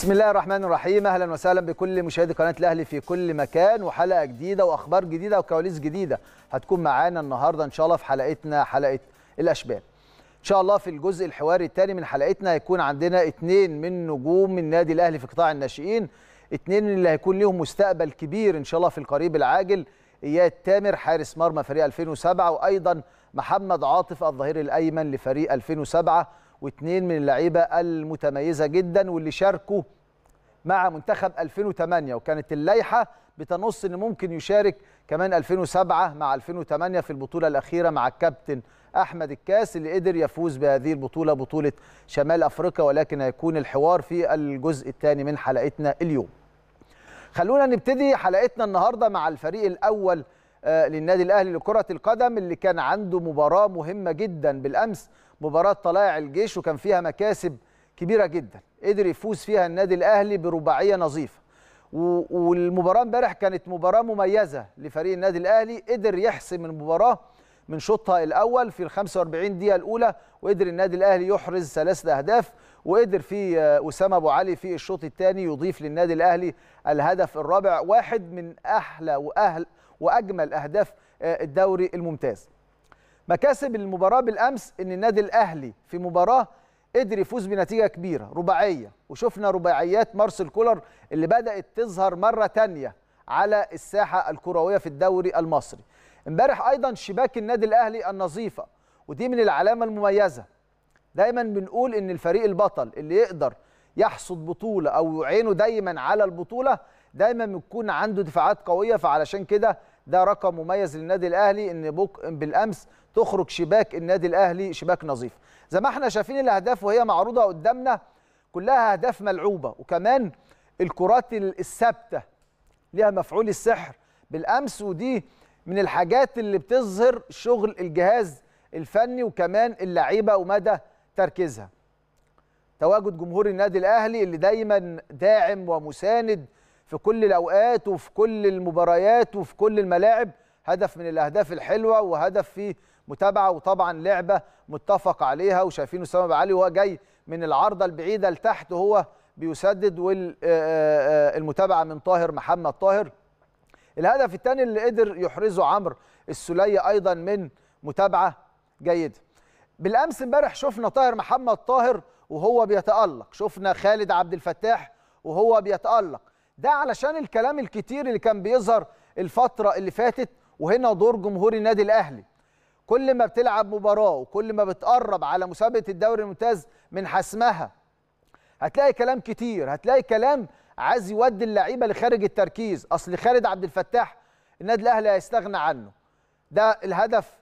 بسم الله الرحمن الرحيم اهلا وسهلا بكل مشاهدي قناه الاهلي في كل مكان وحلقه جديده واخبار جديده وكواليس جديده هتكون معانا النهارده ان شاء الله في حلقتنا حلقه الاشبال ان شاء الله في الجزء الحواري الثاني من حلقتنا هيكون عندنا اثنين من نجوم النادي الاهلي في قطاع الناشئين اثنين اللي هيكون ليهم مستقبل كبير ان شاء الله في القريب العاجل اياد تامر حارس مرمى فريق 2007 وايضا محمد عاطف الظهير الايمن لفريق 2007 واثنين من اللعيبه المتميزه جدا واللي شاركوا مع منتخب 2008 وكانت اللائحه بتنص ان ممكن يشارك كمان 2007 مع 2008 في البطوله الاخيره مع الكابتن احمد الكاس اللي قدر يفوز بهذه البطوله بطوله شمال افريقيا ولكن هيكون الحوار في الجزء الثاني من حلقتنا اليوم. خلونا نبتدي حلقتنا النهارده مع الفريق الاول للنادي الاهلي لكره القدم اللي كان عنده مباراه مهمه جدا بالامس مباراه طلائع الجيش وكان فيها مكاسب كبيره جدا قدر يفوز فيها النادي الاهلي برباعيه نظيفه والمباراه امبارح كانت مباراه مميزه لفريق النادي الاهلي قدر يحسم المباراه من شوطها الاول في ال 45 دقيقه الاولى وقدر النادي الاهلي يحرز ثلاث اهداف وقدر في اسامه ابو علي في الشوط الثاني يضيف للنادي الاهلي الهدف الرابع واحد من احلى واهل واجمل اهداف الدوري الممتاز مكاسب المباراه بالامس ان النادي الاهلي في مباراه قدر يفوز بنتيجه كبيره رباعيه وشفنا رباعيات مارسيل كولر اللي بدات تظهر مره تانية على الساحه الكرويه في الدوري المصري امبارح ايضا شباك النادي الاهلي النظيفه ودي من العلامه المميزه دايما بنقول ان الفريق البطل اللي يقدر يحصد بطوله او يعينه دايما على البطوله دايما بيكون عنده دفاعات قويه فعلشان كده ده رقم مميز للنادي الاهلي ان بك بالامس تخرج شباك النادي الاهلي شباك نظيف زي ما احنا شايفين الاهداف وهي معروضه قدامنا كلها اهداف ملعوبه وكمان الكرات الثابته ليها مفعول السحر بالامس ودي من الحاجات اللي بتظهر شغل الجهاز الفني وكمان اللعيبه ومدى تركيزها تواجد جمهور النادي الاهلي اللي دايما داعم ومساند في كل الاوقات وفي كل المباريات وفي كل الملاعب هدف من الاهداف الحلوه وهدف فيه متابعه وطبعا لعبه متفق عليها وشايفين اسامه ابو علي وهو جاي من العارضه البعيده لتحت وهو بيسدد والمتابعه من طاهر محمد طاهر الهدف الثاني اللي قدر يحرزه عمرو السوليه ايضا من متابعه جيده بالامس امبارح شفنا طاهر محمد طاهر وهو بيتالق شفنا خالد عبد الفتاح وهو بيتالق ده علشان الكلام الكتير اللي كان بيظهر الفتره اللي فاتت وهنا دور جمهور النادي الاهلي كل ما بتلعب مباراه وكل ما بتقرب على مسابقه الدوري الممتاز من حسمها هتلاقي كلام كتير هتلاقي كلام عايز يودي اللعيبه لخارج التركيز اصل خالد عبد الفتاح النادي الاهلي هيستغنى عنه ده الهدف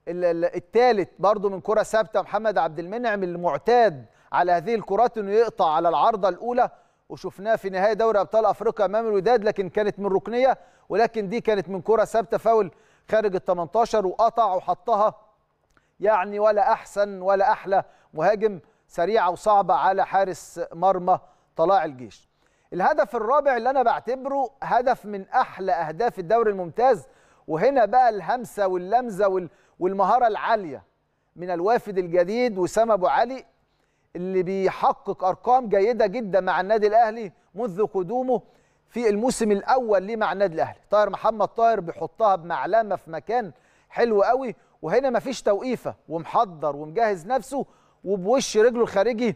الثالث برضه من كره ثابته محمد عبد المنعم المعتاد على هذه الكرات انه يقطع على العارضه الاولى وشفناه في نهائي دوري ابطال افريقيا امام الوداد لكن كانت من ركنيه ولكن دي كانت من كره ثابته فاول خارج ال 18 وقطع وحطها يعني ولا احسن ولا احلى مهاجم سريعه وصعبه على حارس مرمى طلائع الجيش. الهدف الرابع اللي انا بعتبره هدف من احلى اهداف الدوري الممتاز وهنا بقى الهمسه واللمزه والمهاره العاليه من الوافد الجديد وسام ابو علي اللي بيحقق ارقام جيده جدا مع النادي الاهلي منذ قدومه في الموسم الاول ليه مع النادي الاهلي طاهر محمد طاهر بيحطها بمعلمه في مكان حلو قوي وهنا مفيش توقيفه ومحضر ومجهز نفسه وبوش رجله الخارجي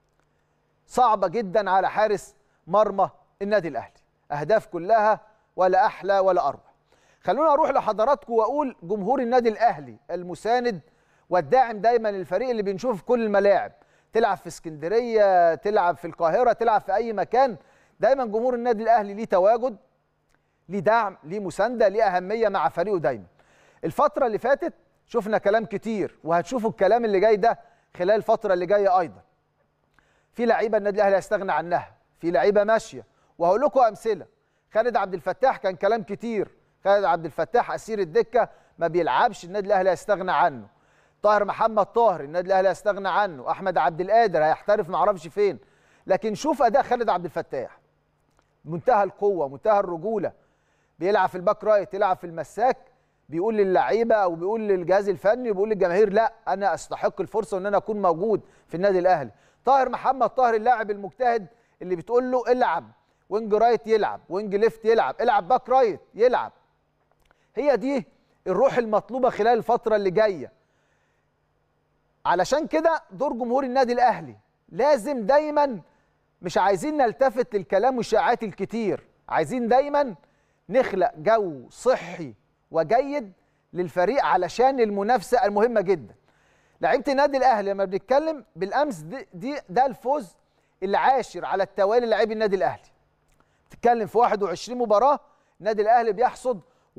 صعبه جدا على حارس مرمى النادي الاهلي اهداف كلها ولا احلى ولا اروع خلونا اروح لحضراتكم واقول جمهور النادي الاهلي المساند والداعم دايما للفريق اللي بنشوفه في كل الملاعب تلعب في اسكندريه تلعب في القاهره تلعب في اي مكان دايما جمهور النادي الاهلي ليه تواجد ليه دعم ليه مسانده ليه اهميه مع فريقه دايما الفتره اللي فاتت شفنا كلام كتير وهتشوفوا الكلام اللي جاي ده خلال الفتره اللي جايه ايضا في لعيبه النادي الاهلي هيستغنى عنها في لعيبه ماشيه وهقول لكم امثله خالد عبد الفتاح كان كلام كتير خالد عبد الفتاح اسير الدكه ما بيلعبش النادي الاهلي هيستغنى عنه طاهر محمد طاهر النادي الاهلي هيستغنى عنه احمد عبد القادر هيحترف ما اعرفش فين لكن شوف اداء خالد عبد الفتاح منتهى القوه منتهى الرجوله بيلعب في الباك رايت يلعب في المساك بيقول للعيبه او بيقول للجهاز الفني وبيقول للجماهير لا انا استحق الفرصه وان انا اكون موجود في النادي الاهلي طاهر محمد طاهر اللاعب المجتهد اللي بتقول له العب وينج رايت يلعب وينج ليفت يلعب العب باك رايت يلعب هي دي الروح المطلوبه خلال الفتره اللي جايه علشان كده دور جمهور النادي الاهلي لازم دايما مش عايزين نلتفت للكلام والشائعات الكتير عايزين دايما نخلق جو صحي وجيد للفريق علشان المنافسه المهمه جدا لعيبه النادي الاهلي لما بنتكلم بالامس دي, دي ده الفوز العاشر على التوالي للاعبي النادي الاهلي بتتكلم في 21 مباراه النادي الاهلي بيحصد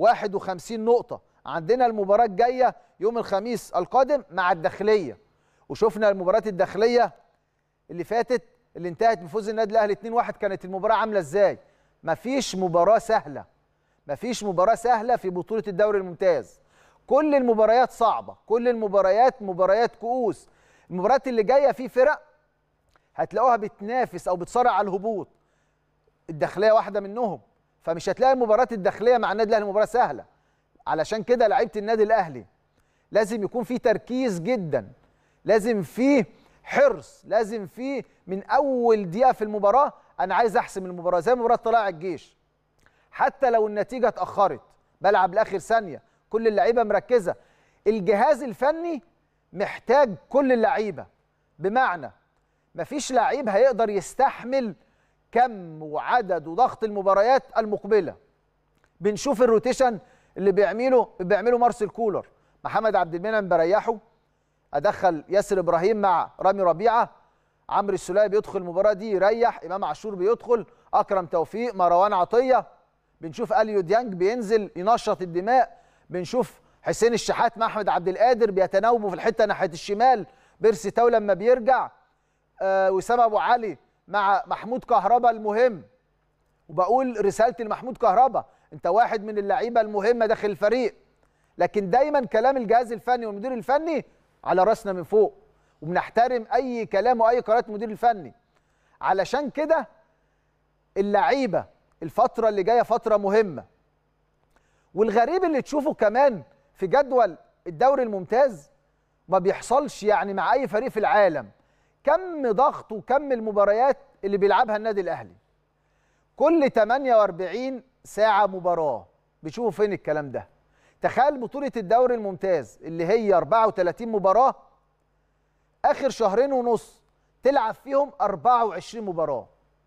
51 نقطه عندنا المباراه الجايه يوم الخميس القادم مع الداخليه وشفنا المباراه الداخليه اللي فاتت اللي انتهت بفوز النادي الاهلي 2-1 كانت المباراه عامله ازاي مفيش مباراه سهله مفيش مباراه سهله في بطوله الدوري الممتاز كل المباريات صعبه كل المباريات مباريات كؤوس المباريات اللي جايه في فرق هتلاقوها بتنافس او بتصارع على الهبوط الداخليه واحده منهم فمش هتلاقي مباراه الداخليه مع النادي الاهلي مباراه سهله علشان كده لعيبه النادي الاهلي لازم يكون في تركيز جدا لازم في حرص لازم في من اول دقيقه في المباراه انا عايز احسم المباراه زي مباراه طلائع الجيش حتى لو النتيجه اتاخرت بلعب لاخر ثانيه كل اللعيبه مركزه الجهاز الفني محتاج كل اللعيبه بمعنى مفيش لعيب هيقدر يستحمل كم وعدد وضغط المباريات المقبله بنشوف الروتيشن اللي بيعمله بيعمله مارسيل كولر محمد عبد المنعم بريحه ادخل ياسر ابراهيم مع رامي ربيعه عمرو السوليه بيدخل المباراه دي يريح امام عاشور بيدخل اكرم توفيق مروان عطيه بنشوف اليو ديانج بينزل ينشط الدماء بنشوف حسين الشحات مع احمد عبد القادر بيتناوبوا في الحته ناحيه الشمال بيرسي تاو لما بيرجع آه وسام ابو علي مع محمود كهربا المهم وبقول رسالتي لمحمود كهربا انت واحد من اللعيبه المهمه داخل الفريق لكن دايما كلام الجهاز الفني والمدير الفني على راسنا من فوق وبنحترم اي كلام واي قرارات المدير الفني علشان كده اللعيبه الفتره اللي جايه فتره مهمه والغريب اللي تشوفه كمان في جدول الدوري الممتاز ما بيحصلش يعني مع اي فريق في العالم كم ضغط وكم المباريات اللي بيلعبها النادي الاهلي كل 48 ساعه مباراه بيشوفوا فين الكلام ده تخيل بطوله الدوري الممتاز اللي هي 34 مباراه اخر شهرين ونص تلعب فيهم 24 مباراه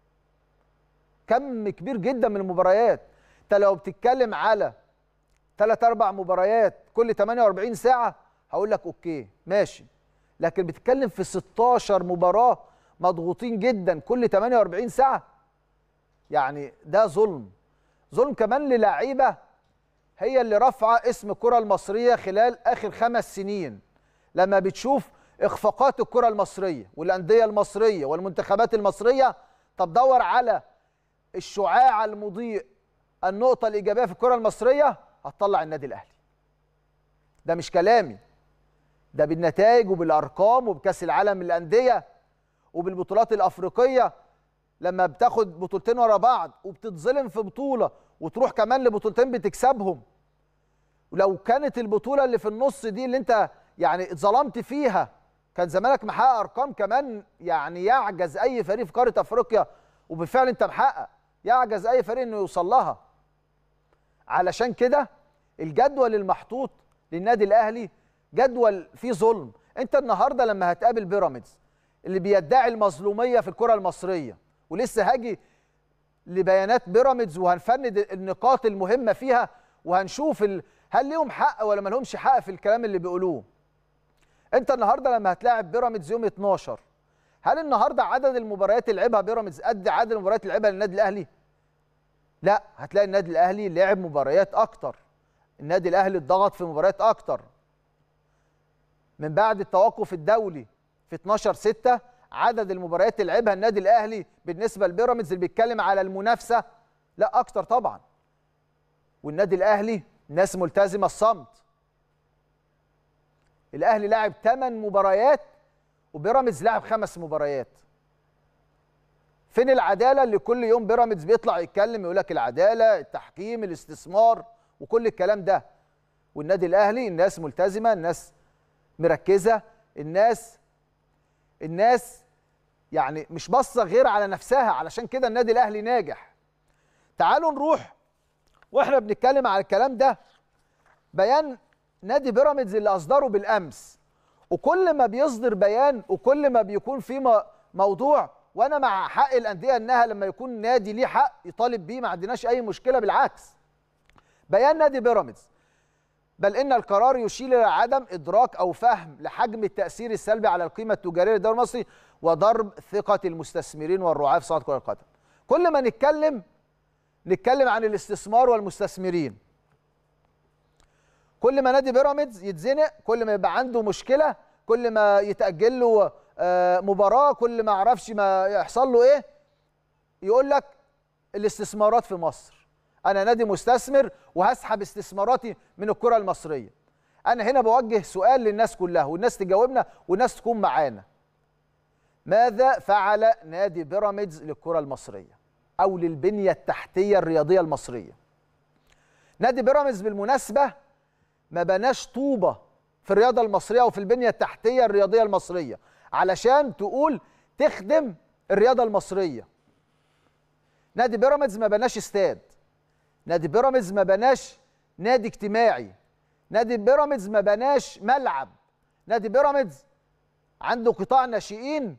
كم كبير جدا من المباريات انت لو بتتكلم على ثلاث اربع مباريات كل 48 ساعه هقول لك اوكي ماشي لكن بتتكلم في 16 مباراه مضغوطين جدا كل 48 ساعه يعني ده ظلم ظلم كمان للعيبه هي اللي رافعه اسم الكره المصريه خلال اخر خمس سنين لما بتشوف اخفاقات الكره المصريه والانديه المصريه والمنتخبات المصريه طب دور على الشعاع المضيء النقطه الايجابيه في الكره المصريه هتطلع النادي الاهلي ده مش كلامي ده بالنتائج وبالارقام وبكاس العالم للانديه وبالبطولات الافريقيه لما بتاخد بطولتين ورا بعض وبتتظلم في بطوله وتروح كمان لبطولتين بتكسبهم ولو كانت البطوله اللي في النص دي اللي انت يعني اتظلمت فيها كان زمانك محقق ارقام كمان يعني يعجز اي فريق في قاره افريقيا وبالفعل انت محقق يعجز اي فريق انه يوصل لها علشان كده الجدول المحطوط للنادي الاهلي جدول فيه ظلم انت النهارده لما هتقابل بيراميدز اللي بيدعي المظلوميه في الكره المصريه ولسه هاجي لبيانات بيراميدز وهنفند النقاط المهمه فيها وهنشوف ال... هل ليهم حق ولا ما لهمش حق في الكلام اللي بيقولوه انت النهارده لما هتلاعب بيراميدز يوم 12 هل النهارده عدد المباريات اللي لعبها بيراميدز قد عدد المباريات اللي لعبها للنادي الاهلي لا هتلاقي النادي الاهلي لعب مباريات اكتر النادي الاهلي اتضغط في مباريات اكتر من بعد التوقف الدولي في 12 6 عدد المباريات اللي لعبها النادي الاهلي بالنسبه لبيراميدز اللي بيتكلم على المنافسه لا اكتر طبعا والنادي الاهلي ناس ملتزمه الصمت الاهلي لعب 8 مباريات وبيراميدز لعب خمس مباريات فين العداله اللي كل يوم بيراميدز بيطلع يتكلم يقول لك العداله التحكيم الاستثمار وكل الكلام ده والنادي الاهلي الناس ملتزمه الناس مركزه الناس الناس يعني مش باصه غير على نفسها علشان كده النادي الاهلي ناجح تعالوا نروح واحنا بنتكلم على الكلام ده بيان نادي بيراميدز اللي اصدره بالامس وكل ما بيصدر بيان وكل ما بيكون في موضوع وانا مع حق الانديه انها لما يكون نادي ليه حق يطالب بيه ما عندناش اي مشكله بالعكس بيان نادي بيراميدز بل ان القرار يشير الى عدم ادراك او فهم لحجم التاثير السلبي على القيمه التجاريه للدوري المصري وضرب ثقه المستثمرين والرعاه في صناعه كره القدم كل ما نتكلم نتكلم عن الاستثمار والمستثمرين كل ما نادي بيراميدز يتزنق كل ما يبقى عنده مشكله كل ما يتاجل له مباراه كل ما اعرفش ما يحصل له ايه يقول لك الاستثمارات في مصر انا نادي مستثمر وهسحب استثماراتي من الكره المصريه انا هنا بوجه سؤال للناس كلها والناس تجاوبنا والناس تكون معانا ماذا فعل نادي بيراميدز للكره المصريه او للبنيه التحتيه الرياضيه المصريه نادي بيراميدز بالمناسبه ما بناش طوبه في الرياضه المصريه وفي البنيه التحتيه الرياضيه المصريه علشان تقول تخدم الرياضه المصريه نادي بيراميدز ما بناش استاد نادي بيراميدز ما بناش نادي اجتماعي نادي بيراميدز ما بناش ملعب نادي بيراميدز عنده قطاع ناشئين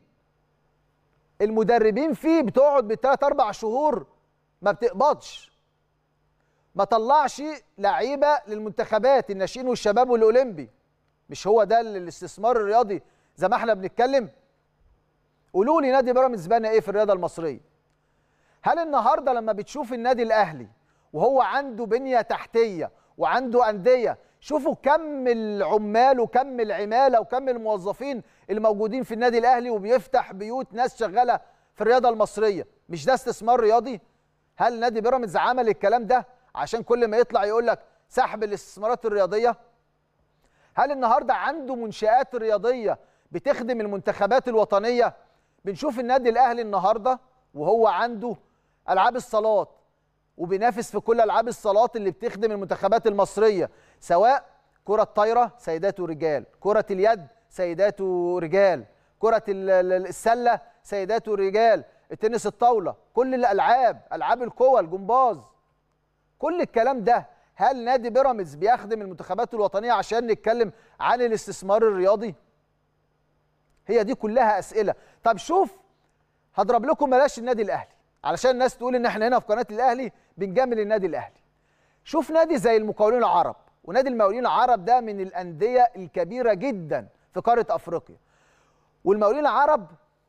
المدربين فيه بتقعد بالثلاث اربع شهور ما بتقبضش ما طلعش لعيبه للمنتخبات الناشئين والشباب والاولمبي مش هو ده الاستثمار الرياضي زي ما احنا بنتكلم قولوا لي نادي بيراميدز بنى ايه في الرياضه المصريه هل النهارده لما بتشوف النادي الاهلي وهو عنده بنيه تحتيه وعنده انديه شوفوا كم العمال وكم العماله وكم الموظفين الموجودين في النادي الاهلي وبيفتح بيوت ناس شغاله في الرياضه المصريه مش ده استثمار رياضي هل نادي بيراميدز عمل الكلام ده عشان كل ما يطلع يقول لك سحب الاستثمارات الرياضيه هل النهارده عنده منشآت رياضيه بتخدم المنتخبات الوطنيه بنشوف النادي الاهلي النهارده وهو عنده العاب الصالات وبينافس في كل العاب الصالات اللي بتخدم المنتخبات المصريه سواء كره الطايره سيدات ورجال كره اليد سيدات ورجال كره السله سيدات ورجال التنس الطاوله كل الالعاب العاب القوى الجمباز كل الكلام ده هل نادي بيراميدز بيخدم المنتخبات الوطنيه عشان نتكلم عن الاستثمار الرياضي هي دي كلها اسئله طب شوف هضرب لكم بلاش النادي الاهلي علشان الناس تقول ان احنا هنا في قناه الاهلي بنجامل النادي الاهلي شوف نادي زي المقاولين العرب ونادي المقاولين العرب ده من الانديه الكبيره جدا في قاره افريقيا والمقاولين العرب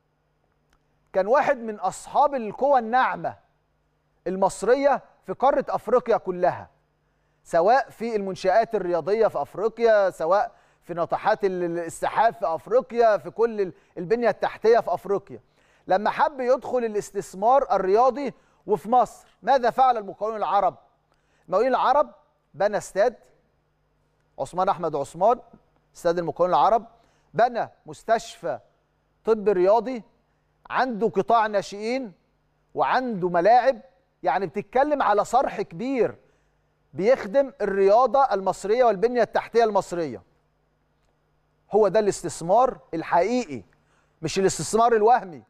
كان واحد من اصحاب القوى الناعمه المصريه في قاره افريقيا كلها سواء في المنشآت الرياضيه في افريقيا سواء في ناطحات السحاب في افريقيا في كل البنيه التحتيه في افريقيا لما حب يدخل الاستثمار الرياضي وفي مصر ماذا فعل المقاولون العرب المقاولين العرب بنى استاد عثمان احمد عثمان استاد المقاولين العرب بنى مستشفى طب رياضي عنده قطاع ناشئين وعنده ملاعب يعني بتتكلم على صرح كبير بيخدم الرياضه المصريه والبنيه التحتيه المصريه هو ده الاستثمار الحقيقي مش الاستثمار الوهمي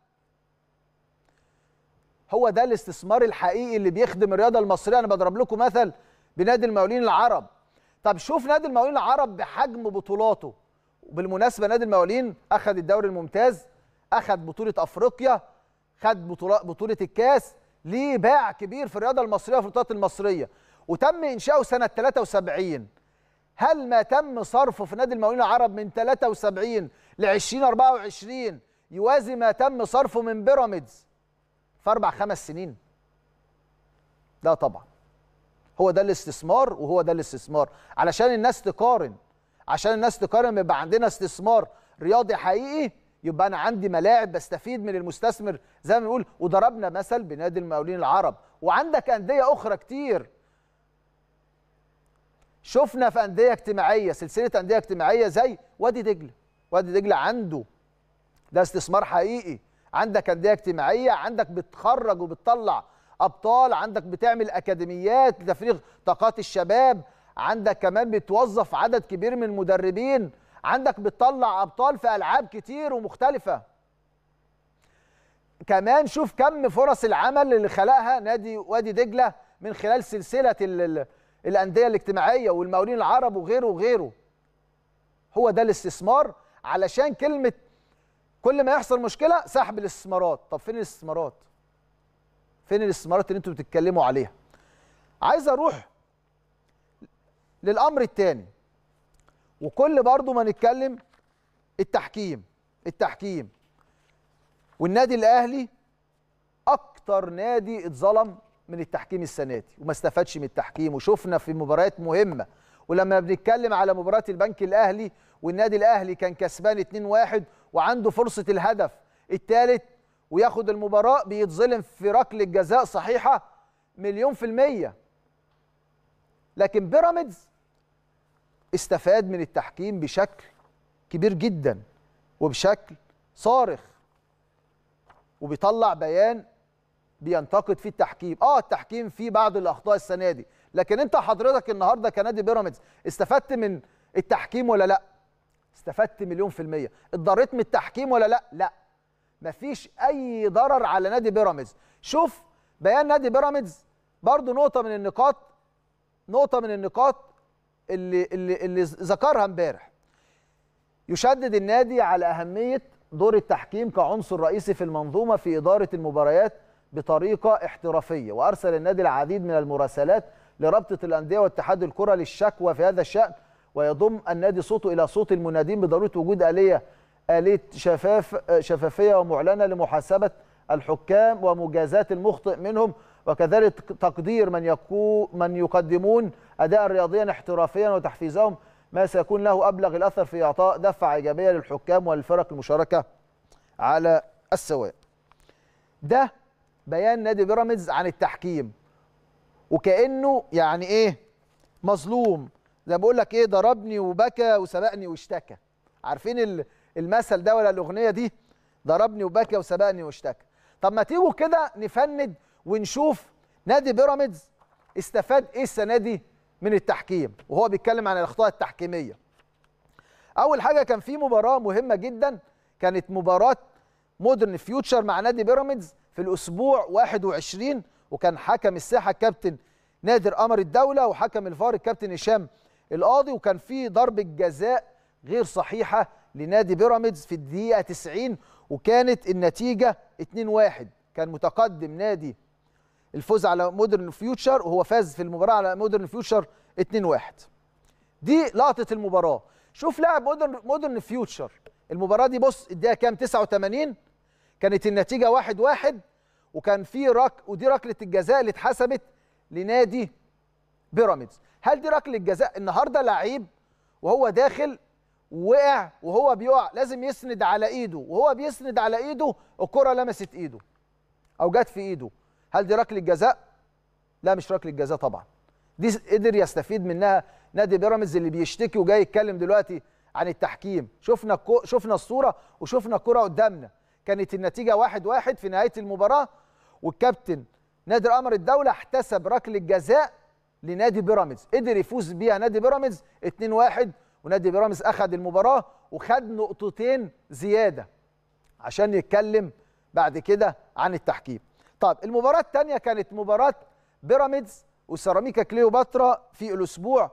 هو ده الاستثمار الحقيقي اللي بيخدم الرياضه المصريه انا بضرب لكم مثل بنادي المقاولين العرب طب شوف نادي المقاولين العرب بحجم بطولاته وبالمناسبه نادي المقاولين اخذ الدوري الممتاز اخذ بطوله افريقيا خد بطوله بطوله الكاس ليه باع كبير في الرياضه المصريه وفي البطولات المصريه وتم انشاؤه سنه 73 هل ما تم صرفه في نادي المقاولين العرب من 73 ل 2024 يوازي ما تم صرفه من بيراميدز في اربع خمس سنين لا طبعا هو ده الاستثمار وهو ده الاستثمار علشان الناس تقارن عشان الناس تقارن يبقى عندنا استثمار رياضي حقيقي يبقى انا عندي ملاعب بستفيد من المستثمر زي ما بنقول وضربنا مثل بنادي المقاولين العرب وعندك انديه اخرى كتير شفنا في انديه اجتماعيه سلسله انديه اجتماعيه زي وادي دجله وادي دجله عنده ده استثمار حقيقي عندك انديه اجتماعيه عندك بتخرج وبتطلع ابطال عندك بتعمل اكاديميات لتفريغ طاقات الشباب عندك كمان بتوظف عدد كبير من المدربين عندك بتطلع ابطال في العاب كتير ومختلفه كمان شوف كم فرص العمل اللي خلقها نادي وادي دجله من خلال سلسله ال ال الانديه الاجتماعيه والمقاولين العرب وغيره وغيره هو ده الاستثمار علشان كلمه كل ما يحصل مشكله سحب الاستثمارات طب فين الاستثمارات فين الاستثمارات اللي انتوا بتتكلموا عليها عايز اروح للامر الثاني وكل برضو ما نتكلم التحكيم التحكيم والنادي الاهلي اكتر نادي اتظلم من التحكيم السنه دي وما استفادش من التحكيم وشفنا في مباريات مهمه ولما بنتكلم على مباراه البنك الاهلي والنادي الاهلي كان كسبان 2-1 وعنده فرصه الهدف الثالث وياخد المباراه بيتظلم في ركله جزاء صحيحه مليون في الميه لكن بيراميدز استفاد من التحكيم بشكل كبير جدا وبشكل صارخ وبيطلع بيان بينتقد فيه التحكيم اه التحكيم فيه بعض الاخطاء السنه دي لكن انت حضرتك النهارده كنادي بيراميدز استفدت من التحكيم ولا لا استفدت مليون في الميه اتضريت من التحكيم ولا لا لا مفيش اي ضرر على نادي بيراميدز شوف بيان نادي بيراميدز برضو نقطه من النقاط نقطه من النقاط اللي اللي اللي ذكرها امبارح يشدد النادي على اهميه دور التحكيم كعنصر رئيسي في المنظومه في اداره المباريات بطريقه احترافيه وارسل النادي العديد من المراسلات لرابطه الانديه واتحاد الكره للشكوى في هذا الشان ويضم النادي صوته الى صوت المنادين بضروره وجود اليه اليه شفاف شفافيه ومعلنه لمحاسبه الحكام ومجازاه المخطئ منهم وكذلك تقدير من يكو من يقدمون اداء رياضيا احترافيا وتحفيزهم ما سيكون له ابلغ الاثر في اعطاء دفعه ايجابيه للحكام والفرق المشاركه على السواء. ده بيان نادي بيراميدز عن التحكيم وكانه يعني ايه مظلوم زي ما بقول لك ايه ضربني وبكى وسبقني واشتكى عارفين المثل ده ولا الاغنيه دي ضربني وبكى وسبقني واشتكى طب ما تيجوا كده نفند ونشوف نادي بيراميدز استفاد ايه السنه دي من التحكيم وهو بيتكلم عن الاخطاء التحكيميه اول حاجه كان في مباراه مهمه جدا كانت مباراه مودرن فيوتشر مع نادي بيراميدز في الاسبوع 21 وكان حكم الساحه الكابتن نادر قمر الدوله وحكم الفار الكابتن هشام القاضي وكان في ضربه جزاء غير صحيحه لنادي بيراميدز في الدقيقه 90 وكانت النتيجه 2-1 كان متقدم نادي الفوز على مودرن فيوتشر وهو فاز في المباراه على مودرن فيوتشر 2-1 دي لقطه المباراه شوف لاعب مودرن مودرن فيوتشر المباراه دي بص الدقيقه كام 89 كانت النتيجه 1 1 وكان في رك ودي ركله الجزاء اللي اتحسبت لنادي بيراميدز هل دي ركله جزاء النهارده لعيب وهو داخل وقع وهو بيقع لازم يسند على ايده وهو بيسند على ايده الكره لمست ايده او جت في ايده هل دي ركله جزاء لا مش ركله جزاء طبعا دي قدر يستفيد منها نادي بيراميدز اللي بيشتكي وجاي يتكلم دلوقتي عن التحكيم شفنا الكو... شفنا الصوره وشفنا الكره قدامنا كانت النتيجه واحد واحد في نهايه المباراه والكابتن نادر قمر الدوله احتسب ركله جزاء لنادي بيراميدز قدر يفوز بيها نادي بيراميدز 2-1 ونادي بيراميدز اخذ المباراه وخد نقطتين زياده عشان يتكلم بعد كده عن التحكيم طب المباراه الثانيه كانت مباراه بيراميدز وسيراميكا كليوباترا في الاسبوع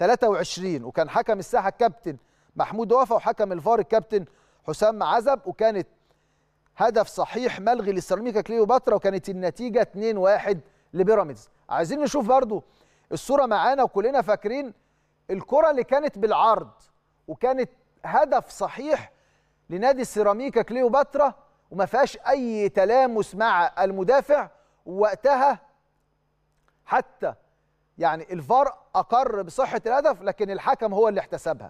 23 وكان حكم الساحه الكابتن محمود وفا وحكم الفار الكابتن حسام عزب وكانت هدف صحيح ملغي لسيراميكا كليوباترا وكانت النتيجه 2-1 لبيراميدز عايزين نشوف برضو الصوره معانا وكلنا فاكرين الكره اللي كانت بالعرض وكانت هدف صحيح لنادي سيراميكا كليوباترا وما فيهاش اي تلامس مع المدافع ووقتها حتى يعني الفار اقر بصحه الهدف لكن الحكم هو اللي احتسبها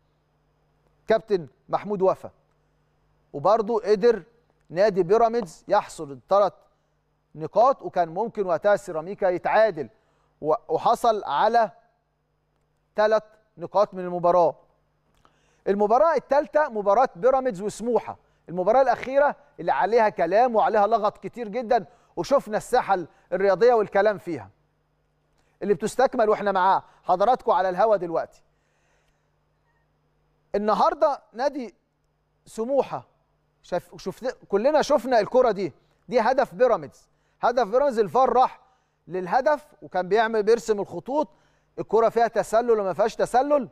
كابتن محمود وفا وبرضه قدر نادي بيراميدز يحصل الثلاث نقاط وكان ممكن وقتها سيراميكا يتعادل وحصل على ثلاث نقاط من المباراه المباراه الثالثه مباراه بيراميدز وسموحه المباراه الاخيره اللي عليها كلام وعليها لغط كتير جدا وشفنا الساحه الرياضيه والكلام فيها اللي بتستكمل واحنا مع حضراتكم على الهوا دلوقتي النهارده نادي سموحه شاف شفت كلنا شفنا الكره دي دي هدف بيراميدز هدف بيراميدز الفار راح للهدف وكان بيعمل بيرسم الخطوط الكره فيها تسلل وما فيهاش تسلل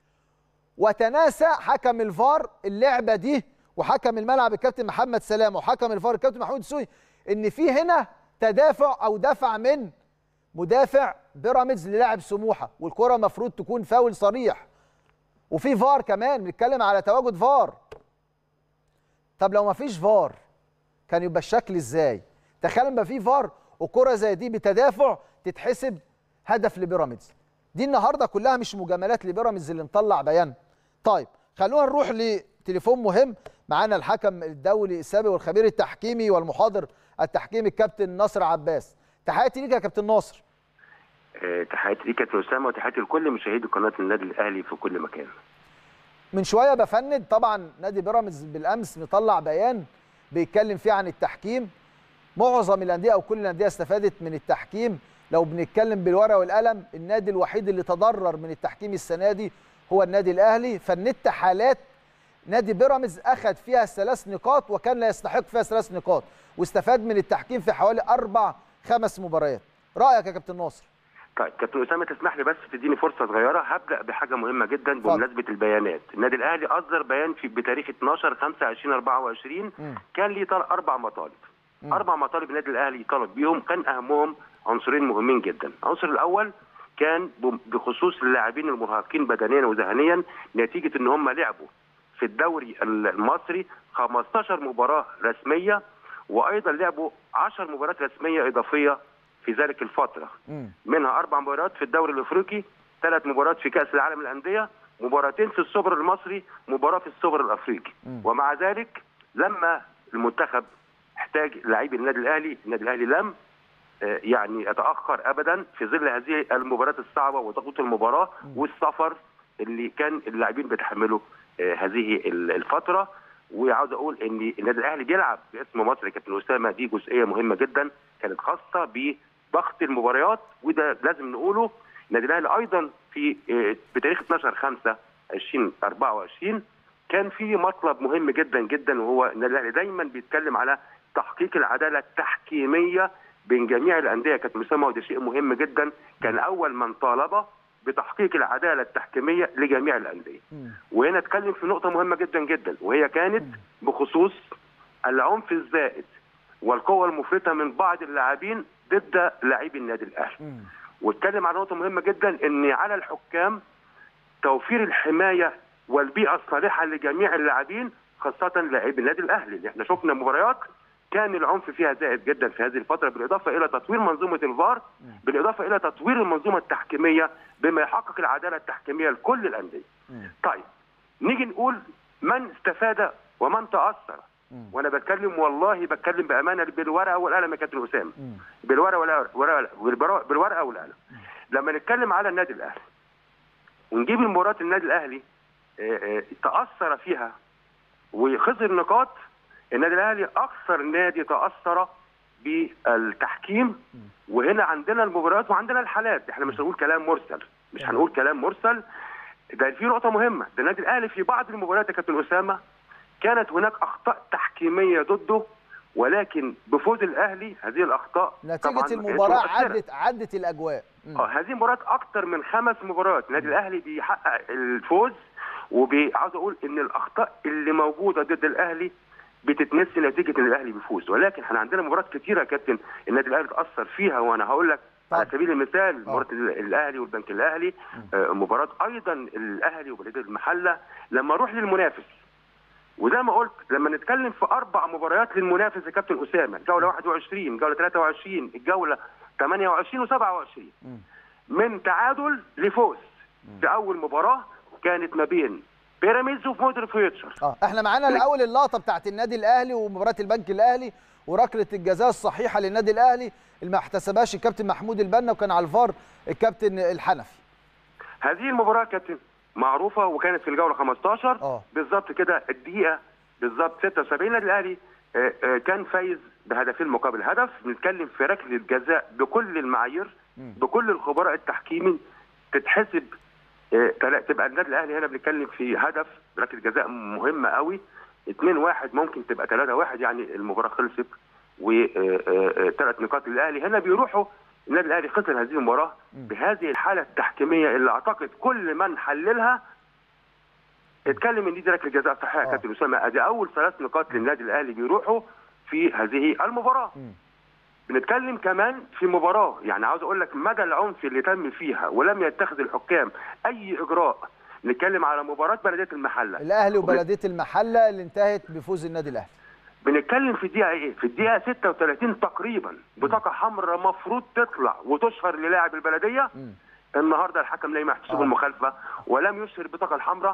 وتناسى حكم الفار اللعبه دي وحكم الملعب الكابتن محمد سلام وحكم الفار الكابتن محمود السوي ان في هنا تدافع او دفع من مدافع بيراميدز للاعب سموحه والكره المفروض تكون فاول صريح وفي فار كمان بنتكلم على تواجد فار طب لو ما فيش فار كان يبقى الشكل ازاي تخيل لما في فار وكره زي دي بتدافع تتحسب هدف لبيراميدز دي النهارده كلها مش مجاملات لبيراميدز اللي مطلع بيان طيب خلونا نروح لتليفون مهم معانا الحكم الدولي السابق والخبير التحكيمي والمحاضر التحكيمي الكابتن ناصر عباس تحياتي ليك يا كابتن ناصر آه، تحياتي ليك يا كابتن اسامه وتحياتي لكل مشاهدي قناه النادي الاهلي في كل مكان من شويه بفند طبعا نادي بيراميدز بالامس مطلع بيان بيتكلم فيه عن التحكيم معظم الانديه او كل الانديه استفادت من التحكيم لو بنتكلم بالورقه والقلم النادي الوحيد اللي تضرر من التحكيم السنه دي هو النادي الاهلي فنت حالات نادي بيراميدز اخذ فيها ثلاث نقاط وكان لا يستحق فيها ثلاث نقاط واستفاد من التحكيم في حوالي اربع خمس مباريات رايك يا كابتن ناصر طيب كابتن اسامه تسمح لي بس تديني فرصه صغيره هبدا بحاجه مهمه جدا بمناسبه البيانات النادي الاهلي اصدر بيان في بتاريخ 12 5 2024 مم. كان ليه طل- اربع مطالب مم. اربع مطالب النادي الاهلي طلب بيهم كان اهمهم عنصرين مهمين جدا العنصر الاول كان ب- بخصوص اللاعبين المرهقين بدنيا وذهنيا نتيجه ان هم لعبوا في الدوري المصري 15 مباراه رسميه وايضا لعبوا 10 مباريات رسميه اضافيه في ذلك الفتره مم. منها اربع مباريات في الدوري الافريقي ثلاث مباريات في كاس العالم للانديه مباراتين في السوبر المصري مباراه في السوبر الافريقي مم. ومع ذلك لما المنتخب احتاج لاعبي النادي الاهلي النادي الاهلي لم آه، يعني يتاخر ابدا في ظل هذه المباريات الصعبه وضغوط المباراه والسفر اللي كان اللاعبين بيتحملوا آه، هذه ال- الفتره وعاوز اقول ان النادي الاهلي بيلعب باسم مصر يا كابتن اسامه دي جزئيه مهمه جدا كانت خاصه بضغط المباريات وده لازم نقوله النادي الاهلي ايضا في آه، بتاريخ 12 5 2024 كان في مطلب مهم جدا جدا وهو النادي الاهلي دايما بيتكلم على تحقيق العداله التحكيميه بين جميع الانديه كانت مسمى وده شيء مهم جدا كان اول من طالب بتحقيق العداله التحكيميه لجميع الانديه مم. وهنا اتكلم في نقطه مهمه جدا جدا وهي كانت بخصوص العنف الزائد والقوه المفرطه من بعض اللاعبين ضد لاعبي النادي الاهلي مم. واتكلم على نقطه مهمه جدا ان على الحكام توفير الحمايه والبيئه الصالحه لجميع اللاعبين خاصه لاعبي النادي الاهلي اللي احنا شفنا مباريات كان العنف فيها زائد جدا في هذه الفتره بالاضافه الى تطوير منظومه الفار بالاضافه الى تطوير المنظومه التحكيميه بما يحقق العداله التحكيميه لكل الانديه. مم. طيب نيجي نقول من استفاد ومن تاثر مم. وانا بتكلم والله بتكلم بامانه بالورقه والقلم يا كابتن اسامه مم. بالورقه والقلم بالورقه بالورقه والقلم لما نتكلم على النادي الاهلي ونجيب المباراه النادي الاهلي آه، آه، تاثر فيها وخسر نقاط النادي الاهلي اكثر نادي تاثر بالتحكيم وهنا عندنا المباريات وعندنا الحالات احنا مش هنقول كلام مرسل مش هنقول كلام مرسل ده في نقطه مهمه ده النادي الاهلي في بعض المباريات يا كابتن اسامه كانت هناك اخطاء تحكيميه ضده ولكن بفوز الاهلي هذه الاخطاء طبعاً نتيجه ما كانتش المباراه مؤثرة. عدت عدت الاجواء مم. اه هذه المباريات اكتر من خمس مباريات النادي الاهلي بيحقق الفوز وعاوز اقول ان الاخطاء اللي موجوده ضد الاهلي بتتنسي نتيجه ان الاهلي بيفوز ولكن احنا عندنا مباريات كتيره يا كابتن النادي الاهلي اتاثر فيها وانا هقول لك على طب. سبيل المثال مباراه الاهلي والبنك الاهلي آه، مباراه ايضا الاهلي وبلديه المحله لما اروح للمنافس وزي ما قلت لما نتكلم في اربع مباريات للمنافس يا كابتن اسامه جوله 21 جوله 23 الجوله 28 و27 مم. من تعادل لفوز في اول مباراه كانت ما بين بيراميدز ومودر فيوتشر اه احنا معانا الاول اللقطه بتاعت النادي الاهلي ومباراه البنك الاهلي وركله الجزاء الصحيحه للنادي الاهلي اللي ما احتسبهاش الكابتن محمود البنا وكان على الفار الكابتن الحنفي هذه المباراه كانت معروفه وكانت في الجوله 15 اه. بالظبط كده الدقيقه بالظبط 76 النادي الاهلي آه، آه، كان فايز بهدفين مقابل هدف بنتكلم في ركله جزاء بكل المعايير مم. بكل الخبراء التحكيمي تتحسب آه، تلا- تبقى النادي الاهلي هنا بنتكلم في هدف ركله جزاء مهمه قوي 2 1 ممكن تبقى 3 1 يعني المباراه خلصت وثلاث نقاط للاهلي هنا بيروحوا النادي الاهلي خسر هذه المباراه بهذه الحاله التحكيميه اللي اعتقد كل من حللها اتكلم ان دي ركله جزاء صحيحه يا آه. كابتن اسامه ادي اول ثلاث نقاط للنادي الاهلي بيروحوا في هذه المباراه مم. بنتكلم كمان في مباراه يعني عاوز اقول لك مدى العنف اللي تم فيها ولم يتخذ الحكام اي اجراء نتكلم على مباراه بلديه المحله الاهلي وبلديه المحله اللي انتهت بفوز النادي الاهلي بنتكلم في الدقيقه ايه؟ في الدقيقه 36 تقريبا بطاقه حمراء مفروض تطلع وتشهر للاعب البلديه مم. النهارده الحكم لم يحتسب آه. المخالفه ولم يشهر البطاقه الحمراء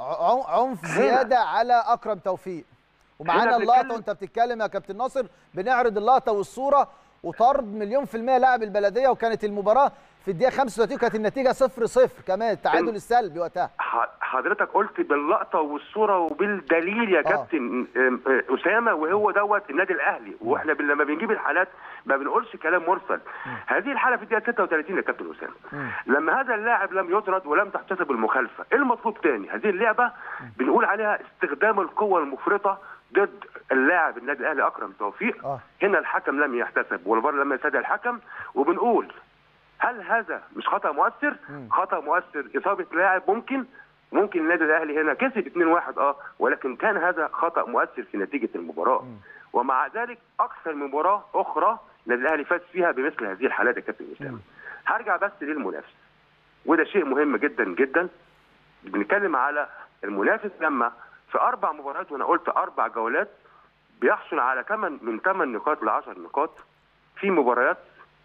ع- عنف زياده على اكرم توفيق ومعانا هنا اللقطه بنتكلم- وانت بتتكلم يا كابتن ناصر بنعرض اللقطه والصوره وطرد مليون في المية لاعب البلديه وكانت المباراه في الدقيقه 35 كانت النتيجه 0 0 كمان التعادل إن- السلبي وقتها ح- حضرتك قلت باللقطه والصوره وبالدليل يا كابتن أم- أه، اسامه وهو دوت النادي الاهلي واحنا بن- لما بنجيب الحالات ما بنقولش كلام مرسل هذه الحاله في الدقيقه 36 يا كابتن اسامه مم. لما هذا اللاعب لم يطرد ولم تحتسب المخالفه ايه المطلوب تاني هذه اللعبه بنقول عليها استخدام القوه المفرطه ضد اللاعب النادي الاهلي اكرم توفيق اه هنا الحكم لم يحتسب والفار لم يستدعي الحكم وبنقول هل هذا مش خطا مؤثر؟ مم. خطا مؤثر اصابه لاعب ممكن ممكن النادي الاهلي هنا كسب 2-1 اه ولكن كان هذا خطا مؤثر في نتيجه المباراه مم. ومع ذلك اكثر من مباراه اخرى النادي الاهلي فاز فيها بمثل هذه الحالات يا كابتن مم. اسامه هرجع بس للمنافس وده شيء مهم جدا جدا بنتكلم على المنافس لما في اربع مباريات وانا قلت اربع جولات بيحصل على ثمان من ثمان نقاط ل 10 نقاط في مباريات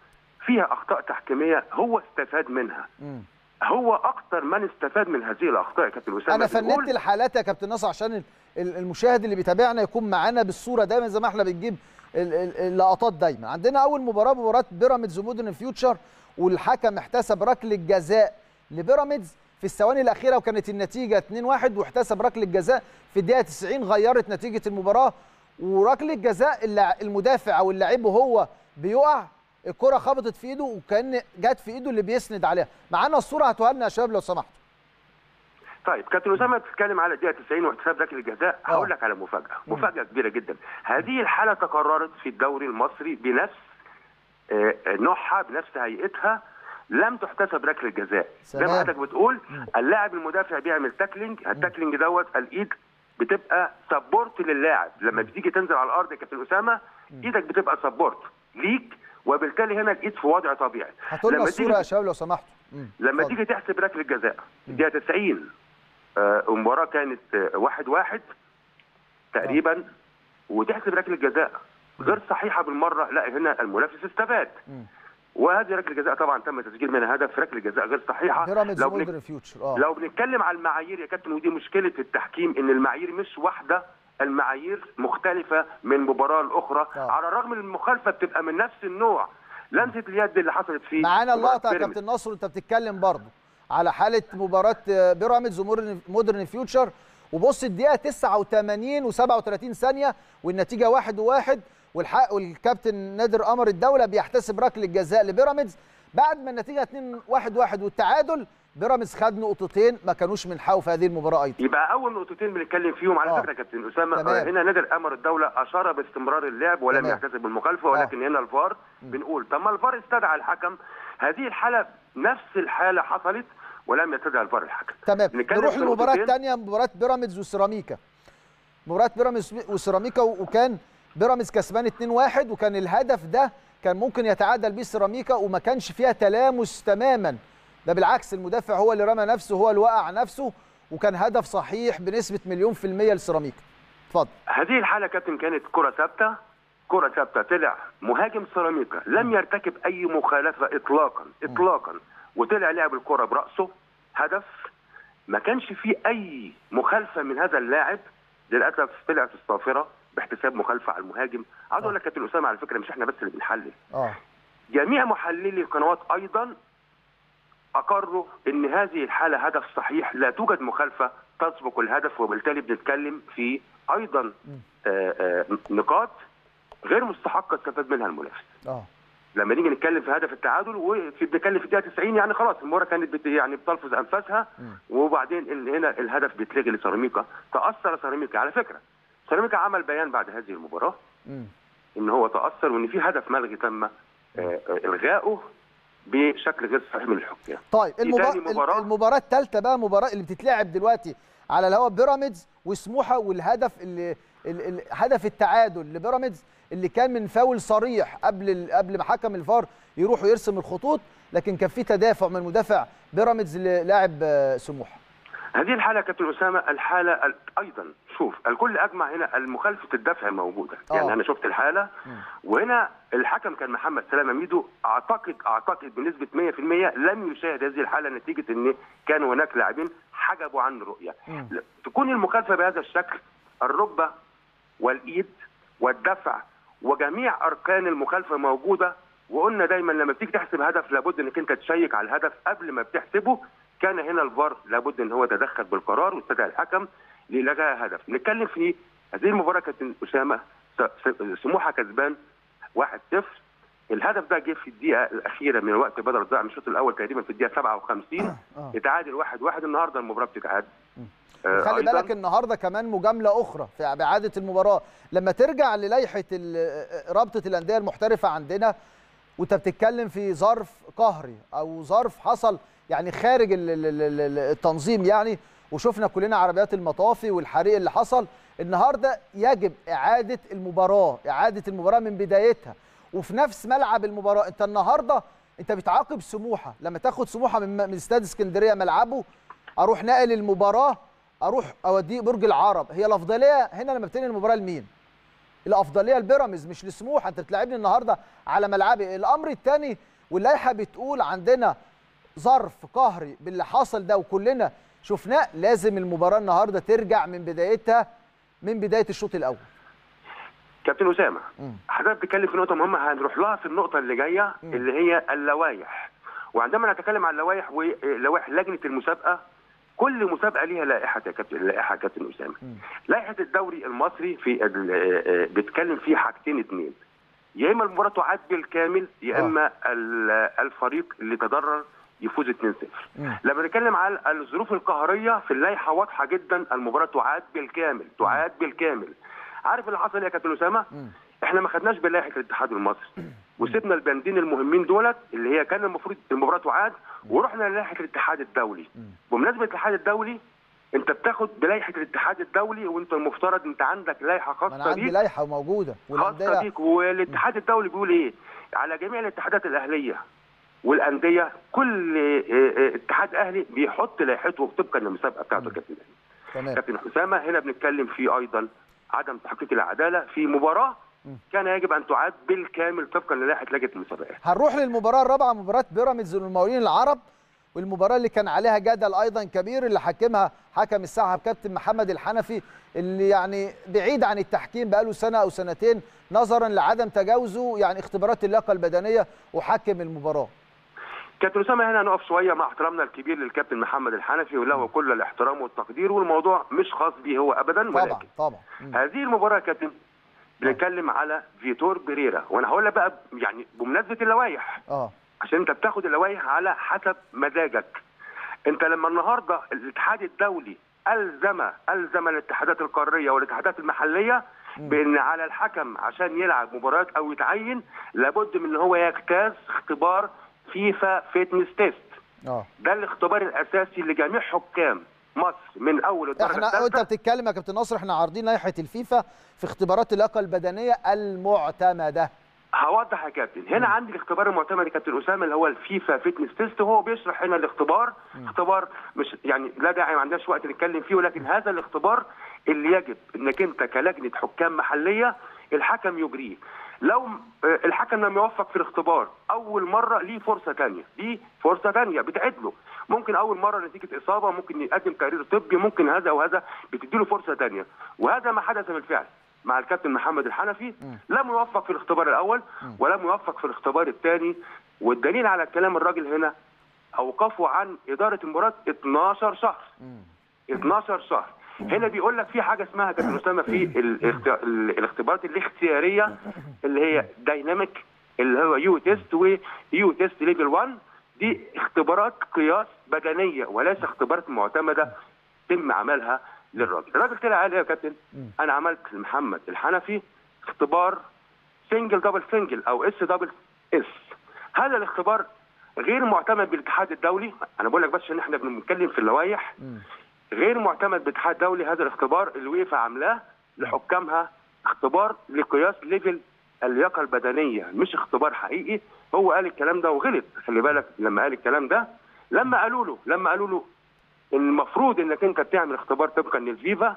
فيها اخطاء تحكيميه هو استفاد منها مم. هو اكتر من استفاد من هذه الاخطاء يا كابتن اسامه انا بنقول- فندت الحالات يا كابتن ناصر عشان ال- ال- المشاهد اللي بيتابعنا يكون معانا بالصوره دايما زي ما احنا بنجيب ال- ال- اللقطات دايما عندنا اول مباراه مباراه بيراميدز ومودرن فيوتشر والحكم احتسب ركله جزاء لبيراميدز في الثواني الاخيره وكانت النتيجه 2-1 واحتسب ركله جزاء في الدقيقه 90 غيرت نتيجه المباراه وركله جزاء اللع- المدافع او اللاعب وهو بيقع الكره خبطت في ايده وكان جت في ايده اللي بيسند عليها معانا الصوره هاتوها لنا يا شباب لو سمحتوا طيب كابتن اسامه بتتكلم على الدقيقه 90 واحتساب ركله الجزاء آه. هقول لك على مفاجاه مفاجاه كبيره جدا هذه الحاله تكررت في الدوري المصري بنفس آه، نوعها بنفس هيئتها لم تحتسب ركله جزاء زي سلام. ما حضرتك بتقول اللاعب المدافع بيعمل تاكلينج التاكلينج دوت الايد بتبقى سبورت للاعب لما بتيجي تنزل على الارض يا كابتن اسامه ايدك بتبقى سبورت ليك وبالتالي هنا الايد في وضع طبيعي هاتوا لنا لما الصوره تيجي- يا شباب لو سمحتوا مم. لما اتفضل. تيجي تحسب ركله جزاء الدقيقه 90 آه، المباراه كانت آه، واحد واحد تقريبا وتحسب ركله جزاء غير صحيحه بالمره لا هنا المنافس استفاد مم. وهذه ركله جزاء طبعا تم تسجيل منها هدف ركله جزاء غير صحيحه بيراميدز لو بنك... مودرن فيوتشر اه لو بنتكلم على المعايير يا كابتن ودي مشكله التحكيم ان المعايير مش واحده المعايير مختلفه من مباراه لاخرى آه. على الرغم ان المخالفه بتبقى من نفس النوع لمسه اليد اللي حصلت في معانا مباراة اللقطه يا بيراميدز. كابتن نصر وانت بتتكلم برضه على حاله مباراه آه، بيراميدز ومودرن مودرن فيوتشر وبص الدقيقه 89 و37 ثانيه والنتيجه 1 1 والحق والكابتن نادر قمر الدوله بيحتسب ركله جزاء لبيراميدز بعد ما النتيجه 2 1 1 والتعادل بيراميدز خد نقطتين ما كانوش من حقه في هذه المباراه ايضا يبقى اول نقطتين بنتكلم فيهم على آه. فكره يا كابتن اسامه تمام. آه، هنا نادر امر الدوله اشار باستمرار اللعب ولم تمام. يحتسب المخالفه ولكن هنا الفار بنقول طب ما الفار استدعى الحكم هذه الحاله نفس الحاله حصلت ولم يستدعي الفار الحكم تمام بنتكلم نروح في للمباراه نقطتين. الثانيه مباراه بيراميدز وسيراميكا مباراه بيراميدز وسيراميكا وكان بيراميدز كسبان 2-1 وكان الهدف ده كان ممكن يتعادل بيه سيراميكا وما كانش فيها تلامس تماما ده بالعكس المدافع هو اللي رمى نفسه هو اللي وقع نفسه وكان هدف صحيح بنسبه مليون في الميه لسيراميكا اتفضل هذه الحاله يا كابتن كانت كره ثابته كره ثابته طلع مهاجم سيراميكا لم يرتكب اي مخالفه اطلاقا اطلاقا وطلع لعب الكره براسه هدف ما كانش فيه اي مخالفه من هذا اللاعب للاسف طلع في الصافره باحتساب مخالفه على المهاجم عاوز اقول لك كابتن اسامه على فكره مش احنا بس اللي بنحلل اه جميع محللي القنوات ايضا اقروا ان هذه الحاله هدف صحيح لا توجد مخالفه تسبق الهدف وبالتالي بنتكلم في ايضا آه، آه، نقاط غير مستحقه استفاد منها المنافس اه لما نيجي نتكلم في هدف التعادل وفي بنتكلم في الدقيقه 90 يعني خلاص المباراه كانت بت يعني بتلفظ انفاسها وبعدين ال- هنا الهدف بيتلغي لسيراميكا تاثر سيراميكا على فكره سيراميكا عمل بيان بعد هذه المباراه مم. ان هو تاثر وان في هدف ملغي تم آه، آه، الغائه بشكل غير صحيح من الحكام طيب دي المباراة تاني مباراة. المباراة الثالثة بقى مباراة اللي بتتلعب دلوقتي على الهواء بيراميدز وسموحة والهدف اللي ال- ال- هدف التعادل لبيراميدز اللي كان من فاول صريح قبل ال- قبل ما حكم الفار يروح ويرسم الخطوط لكن كان في تدافع من مدافع بيراميدز للاعب آه، سموحة هذه الحاله يا كابتن اسامه الحاله ال- ايضا شوف الكل اجمع هنا المخالفه الدفع موجوده آه. يعني انا شفت الحاله مم. وهنا الحكم كان محمد سلامه ميدو اعتقد اعتقد بنسبه 100% لم يشاهد هذه الحاله نتيجه ان كان هناك لاعبين حجبوا عن الرؤيه مم. ل- تكون المخالفه بهذا الشكل الركبه والايد والدفع وجميع اركان المخالفه موجوده وقلنا دايما لما بتيجي تحسب هدف لابد انك انت تشيك على الهدف قبل ما بتحسبه كان هنا الفار لابد ان هو يتدخل بالقرار واستدعى الحكم لالغاء هدف نتكلم في هذه المباراه كابتن اسامه س- س- سموحه كسبان 1-0 الهدف ده جه في الدقيقه الاخيره من الوقت بدل الضياع من الشوط الاول تقريبا في الدقيقه 57 آه. اتعادل 1-1 النهارده المباراه بتتعاد آه، خلي أيضاً. بالك النهارده كمان مجامله اخرى في باعاده المباراه لما ترجع للائحه ال- رابطه الانديه المحترفه عندنا وانت بتتكلم في ظرف قهري او ظرف حصل يعني خارج ال- ال- ال- ال- التنظيم يعني وشفنا كلنا عربيات المطافي والحريق اللي حصل النهارده يجب اعاده المباراه اعاده المباراه من بدايتها وفي نفس ملعب المباراه انت النهارده انت بتعاقب سموحه لما تاخد سموحه من من استاد اسكندريه ملعبه اروح ناقل المباراه اروح اوديه برج العرب هي الافضليه هنا لما بتنقل المباراه لمين الافضليه لبيراميدز مش لسموحه انت بتلعبني النهارده على ملعبي الامر الثاني واللائحه بتقول عندنا ظرف قهري باللي حصل ده وكلنا شفناه لازم المباراه النهارده ترجع من بدايتها من بدايه الشوط الاول كابتن اسامه مم. حضرتك بتتكلم في نقطه مهمه هنروح لها في النقطه اللي جايه مم. اللي هي اللوائح وعندما نتكلم عن اللوائح ولوائح لجنه المسابقه كل مسابقه ليها لائحه يا كابتن لائحه يا كابتن اسامه مم. لائحه الدوري المصري في ال- آه، آه، بيتكلم في حاجتين اتنين يا اما المباراه تعاد بالكامل يا آه. اما ال- الفريق اللي تضرر يفوز 2-0 مم. لما نتكلم على الظروف القهريه في اللائحه واضحه جدا المباراه تعاد بالكامل تعاد بالكامل عارف اللي حصل إيه يا كابتن اسامه مم. احنا ما خدناش بلائحه الاتحاد المصري وسيبنا البندين المهمين دولت اللي هي كان المفروض المباراه تعاد ورحنا للائحه الاتحاد الدولي بمناسبه الاتحاد الدولي انت بتاخد بلائحه الاتحاد الدولي وانت المفترض انت عندك لائحه ما انا خاصه عندي بيك لائحه موجوده خاصه والانديه بيك والاتحاد الدولي بيقول ايه على جميع الاتحادات الاهليه والانديه كل اه، اه، اتحاد اهلي بيحط لائحته طبقا للمسابقه بتاعته يا كابتن تمام كابتن اسامه هنا بنتكلم في ايضا عدم تحقيق العداله في مباراه كان يجب ان تعاد بالكامل طبقا للائحه لجنه المسابقات هنروح للمباراه الرابعه مباراه بيراميدز والمقاولين العرب والمباراه اللي كان عليها جدل ايضا كبير اللي حكمها حكم الساحه كابتن محمد الحنفي اللي يعني بعيد عن التحكيم بقاله سنه او سنتين نظرا لعدم تجاوزه يعني اختبارات اللياقه البدنيه وحكم المباراه كابتن اسامه هنا نقف شويه مع احترامنا الكبير للكابتن محمد الحنفي وله كل الاحترام والتقدير والموضوع مش خاص به هو ابدا طبعا ولكن طبعا مم. هذه المباراه يا كابتن بنتكلم على فيتور بيريرا وانا هقول لك بقى يعني بمناسبه اللوائح اه عشان انت بتاخد اللوائح على حسب مزاجك انت لما النهارده الاتحاد الدولي الزم الزم الاتحادات القاريه والاتحادات المحليه بان على الحكم عشان يلعب مباريات او يتعين لابد من ان هو يجتاز اختبار فيفا فيتنس تيست اه ده الاختبار الاساسي لجميع حكام مصر من اول الدرجه احنا وانت الثالثه بتتكلم يا كابتن ناصر احنا عارضين لائحه الفيفا في اختبارات اللياقه البدنيه المعتمده هوضح يا كابتن هنا عندي الاختبار المعتمد يا كابتن اسامه اللي هو الفيفا فيتنس تيست وهو بيشرح هنا الاختبار اختبار مش يعني لا داعي ما عندناش وقت نتكلم فيه ولكن هذا الاختبار اللي يجب انك انت كلجنه حكام محليه الحكم يجريه لو آه، الحكم لم يوفق في الاختبار اول مره ليه فرصه ثانيه ليه فرصه ثانيه بتعد له ممكن اول مره نتيجه اصابه ممكن يقدم تقرير طبي ممكن هذا وهذا بتديله فرصه ثانيه وهذا ما حدث بالفعل مع الكابتن محمد الحنفي لم يوفق في الاختبار الاول ولم يوفق في الاختبار الثاني والدليل على كلام الراجل هنا اوقفوا عن اداره المباراه 12 شهر 12 شهر هنا بيقول لك في حاجه اسمها كابتن اسامه في الاخت- ال- الاختبارات الاختياريه اللي هي دايناميك اللي هو يو تيست ويو تيست ليفل 1 دي اختبارات قياس بدنيه وليس اختبارات معتمده تم عملها للراجل الراجل طلع قال ايه يا كابتن مم. انا عملت لمحمد الحنفي اختبار سنجل دبل سنجل او اس دبل اس هذا الاختبار غير معتمد بالاتحاد الدولي انا بقول لك بس ان احنا بنتكلم في اللوائح مم. غير معتمد بالاتحاد الدولي هذا الاختبار الويفا عاملاه لحكامها اختبار لقياس ليفل اللياقه البدنيه مش اختبار حقيقي هو قال الكلام ده وغلط خلي بالك لما قال الكلام ده لما قالوا له لما قالوا له المفروض انك انت بتعمل اختبار طبقا للفيفا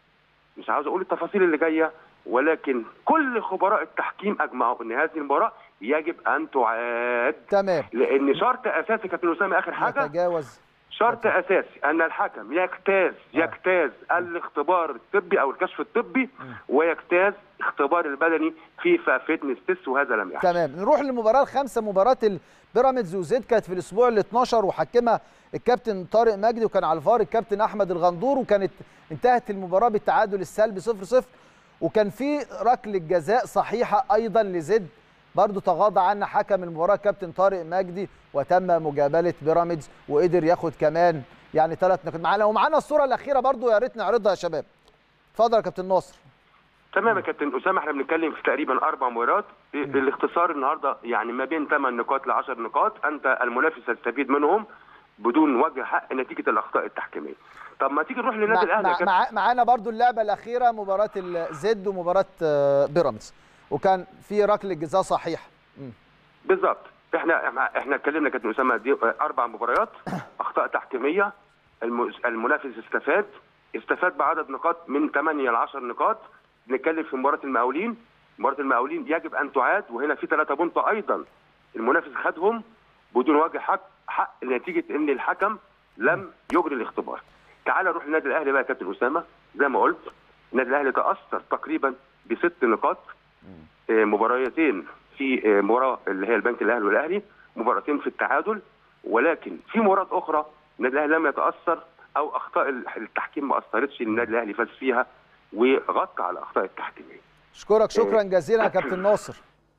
مش عاوز اقول التفاصيل اللي جايه ولكن كل خبراء التحكيم اجمعوا ان هذه المباراه يجب ان تعاد تمام لان شرط اساسي كابتن اسامه اخر حاجه نتجاوز شرط اساسي ان الحكم يجتاز يجتاز الاختبار الطبي او الكشف الطبي ويجتاز اختبار البدني فيفا فيتنس تيست وهذا لم يحدث تمام نروح للمباراه الخامسه مباراه البيراميدز وزيد كانت في الاسبوع ال 12 وحكمها الكابتن طارق مجدي وكان على الفار الكابتن احمد الغندور وكانت انتهت المباراه بالتعادل السلبي 0 0 وكان في ركله جزاء صحيحه ايضا لزد برضه تغاضى عنها حكم المباراه كابتن طارق مجدي وتم مجابله بيراميدز وقدر ياخد كمان يعني ثلاث نقاط معانا ومعانا الصوره الاخيره برضه يا ريت نعرضها يا شباب اتفضل يا كابتن ناصر تمام يا كابتن اسامه احنا بنتكلم في تقريبا اربع مباريات الاختصار النهارده يعني ما بين 8 نقاط ل 10 نقاط انت المنافس تستفيد منهم بدون وجه حق نتيجه الاخطاء التحكيميه طب ما تيجي نروح للنادي مع الاهلي يا مع كابتن مع معانا برضو اللعبه الاخيره مباراه الزد ومباراه آه، بيراميدز وكان في ركله جزاء صحيح مم. بالظبط احنا احنا احنا اتكلمنا كابتن اسامه دي اربع مباريات اخطاء تحكيميه الم- المنافس استفاد استفاد بعدد نقاط من 8 ل 10 نقاط نتكلم في مباراه المقاولين مباراه المقاولين يجب ان تعاد وهنا في ثلاثه بونت ايضا المنافس خدهم بدون وجه حق حق نتيجه ان الحكم لم يجري الاختبار تعال نروح للنادي الاهلي بقى يا كابتن اسامه زي ما قلت النادي الاهلي تاثر تقريبا بست نقاط آه، مباراتين في آه، مباراه اللي هي البنك الاهلي والاهلي مباراتين في التعادل ولكن في مباراه اخرى النادي الاهلي لم يتاثر او اخطاء التحكيم ما اثرتش النادي الاهلي فاز فيها وغطى على اخطاء التحكيميه اشكرك شكرا جزيلا يا كابتن ناصر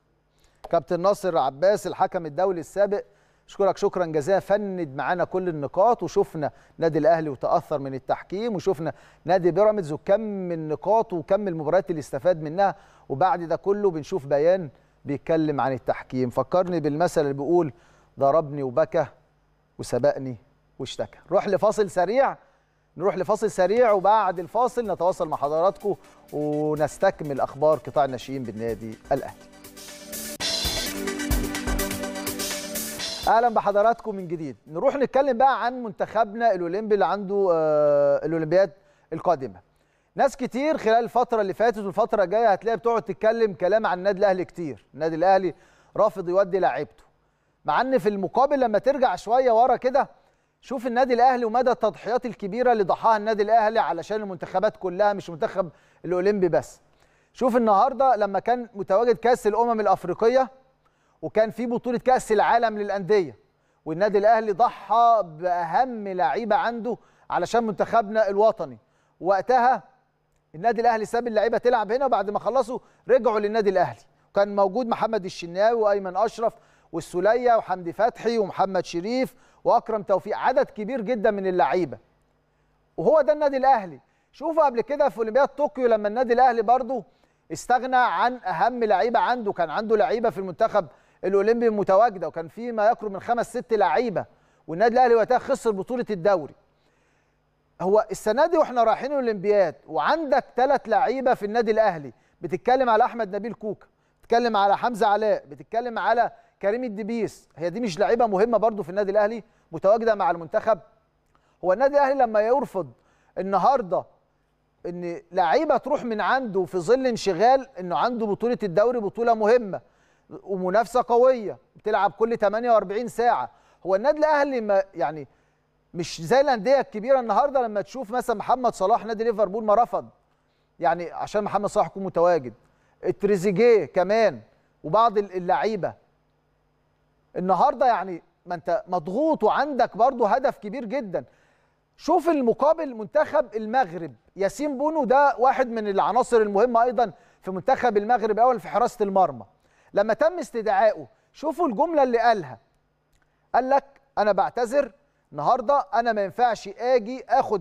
كابتن ناصر عباس الحكم الدولي السابق اشكرك شكرا جزيلا فند معانا كل النقاط وشفنا نادي الاهلي وتاثر من التحكيم وشفنا نادي بيراميدز وكم النقاط وكم المباريات اللي استفاد منها وبعد ده كله بنشوف بيان بيتكلم عن التحكيم فكرني بالمثل اللي بيقول ضربني وبكى وسبقني واشتكى نروح لفاصل سريع نروح لفاصل سريع وبعد الفاصل نتواصل مع حضراتكم ونستكمل اخبار قطاع الناشئين بالنادي الاهلي اهلا بحضراتكم من جديد نروح نتكلم بقى عن منتخبنا الاولمبي اللي عنده آه، الاولمبياد القادمه ناس كتير خلال الفتره اللي فاتت والفتره الجايه هتلاقي بتقعد تتكلم كلام عن النادي الاهلي كتير النادي الاهلي رافض يودي لاعيبته مع ان في المقابل لما ترجع شويه ورا كده شوف النادي الاهلي ومدى التضحيات الكبيره اللي ضحاها النادي الاهلي علشان المنتخبات كلها مش منتخب الاولمبي بس شوف النهارده لما كان متواجد كاس الامم الافريقيه وكان في بطوله كاس العالم للانديه والنادي الاهلي ضحى باهم لعيبه عنده علشان منتخبنا الوطني وقتها النادي الاهلي ساب اللعيبه تلعب هنا وبعد ما خلصوا رجعوا للنادي الاهلي كان موجود محمد الشناوي وايمن اشرف والسوليه وحمدي فتحي ومحمد شريف واكرم توفيق عدد كبير جدا من اللعيبه وهو ده النادي الاهلي شوفوا قبل كده في اولمبياد طوكيو لما النادي الاهلي برضو استغنى عن اهم لعيبه عنده كان عنده لعيبه في المنتخب الاولمبي متواجده وكان في ما يقرب من خمس ست لعيبه والنادي الاهلي وقتها خسر بطوله الدوري هو السنه دي واحنا رايحين الاولمبياد وعندك ثلاث لعيبه في النادي الاهلي بتتكلم على احمد نبيل كوكا بتتكلم على حمزه علاء بتتكلم على كريم الدبيس هي دي مش لعيبه مهمه برضو في النادي الاهلي متواجده مع المنتخب هو النادي الاهلي لما يرفض النهارده ان لعيبه تروح من عنده في ظل انشغال انه عنده بطوله الدوري بطوله مهمه ومنافسه قويه بتلعب كل 48 ساعه هو النادي الاهلي ما يعني مش زي الانديه الكبيره النهارده لما تشوف مثلا محمد صلاح نادي ليفربول ما رفض يعني عشان محمد صلاح يكون متواجد التريزيجيه كمان وبعض اللعيبه النهارده يعني ما انت مضغوط وعندك برضه هدف كبير جدا شوف المقابل منتخب المغرب ياسين بونو ده واحد من العناصر المهمه ايضا في منتخب المغرب اول في حراسه المرمى لما تم استدعائه شوفوا الجمله اللي قالها قال لك انا بعتذر النهارده انا ما ينفعش اجي اخد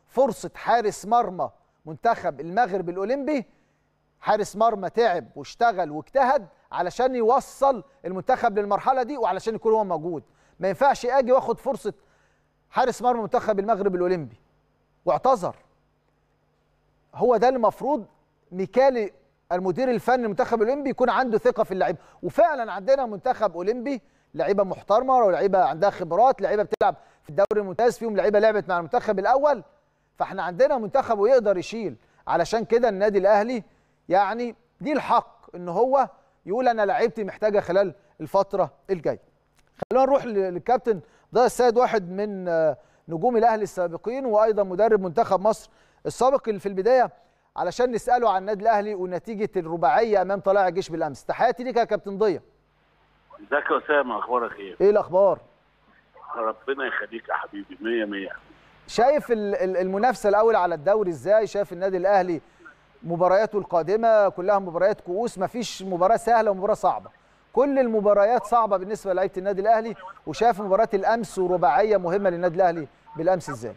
فرصه حارس مرمى منتخب المغرب الاولمبي حارس مرمى تعب واشتغل واجتهد علشان يوصل المنتخب للمرحله دي وعلشان يكون هو موجود ما ينفعش اجي واخد فرصه حارس مرمى منتخب المغرب الاولمبي واعتذر هو ده المفروض ميكالي المدير الفني للمنتخب الاولمبي يكون عنده ثقه في اللعيبه وفعلا عندنا منتخب اولمبي لعيبه محترمه ولعيبه عندها خبرات لعيبه بتلعب في الدوري الممتاز فيهم لعيبه لعبت مع المنتخب الاول فاحنا عندنا منتخب ويقدر يشيل علشان كده النادي الاهلي يعني ليه الحق ان هو يقول انا لعيبتي محتاجه خلال الفتره الجايه خلونا نروح للكابتن ضياء السيد واحد من نجوم الاهلي السابقين وايضا مدرب منتخب مصر السابق اللي في البدايه علشان نساله عن النادي الاهلي ونتيجه الرباعيه امام طلائع الجيش بالامس تحياتي ليك يا كابتن ضياء ازيك يا اسامه اخبارك ايه ايه الاخبار ربنا يخليك يا حبيبي 100 100 شايف المنافسه الاول على الدوري ازاي شايف النادي الاهلي مبارياته القادمه كلها مباريات كؤوس مفيش مباراه سهله ومباراه صعبه كل المباريات صعبه بالنسبه لعيبه النادي الاهلي وشاف مباراه الامس ورباعيه مهمه للنادي الاهلي بالامس ازاي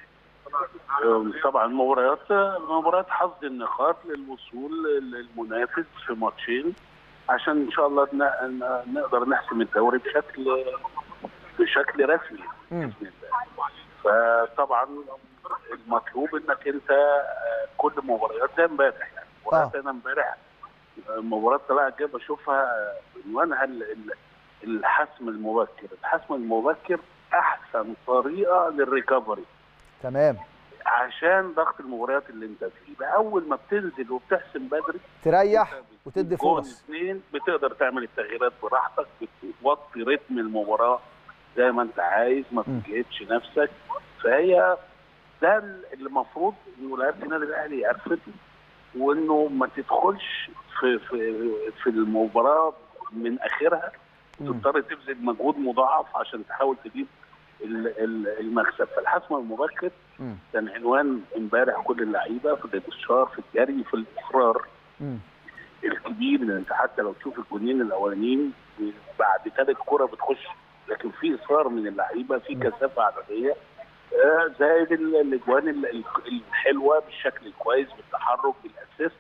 طبعا مباريات مباريات حصد النقاط للوصول للمنافس في ماتشين عشان ان شاء الله نقدر نحسم الدوري بشكل بشكل رسمي باذن الله فطبعا المطلوب انك انت كل مباريات زي امبارح يعني مباريات انا امبارح مباراه طلائع الجيش بشوفها عنوانها الحسم المبكر، الحسم المبكر احسن طريقه للريكفري تمام عشان ضغط المباريات اللي انت فيه اول ما بتنزل وبتحسم بدري تريح وتدي فرص اثنين بتقدر تعمل التغييرات براحتك بتوطي رتم المباراه زي ما انت عايز ما بتجهدش نفسك فهي ده اللي المفروض انه لعيبه النادي الاهلي عرفته وانه ما تدخلش في في في المباراه من اخرها تضطر تبذل مجهود مضاعف عشان تحاول تجيب المكسب فالحسم المبكر كان عنوان امبارح كل اللعيبه في الانتشار في الجري في الاصرار م. الكبير ان انت حتى لو تشوف الجونين الاولانيين بعد ثالث كره بتخش لكن في اصرار من اللعيبه في كثافه عدديه زائد الاجوان الحلوه بالشكل الكويس بالتحرك بالاسيست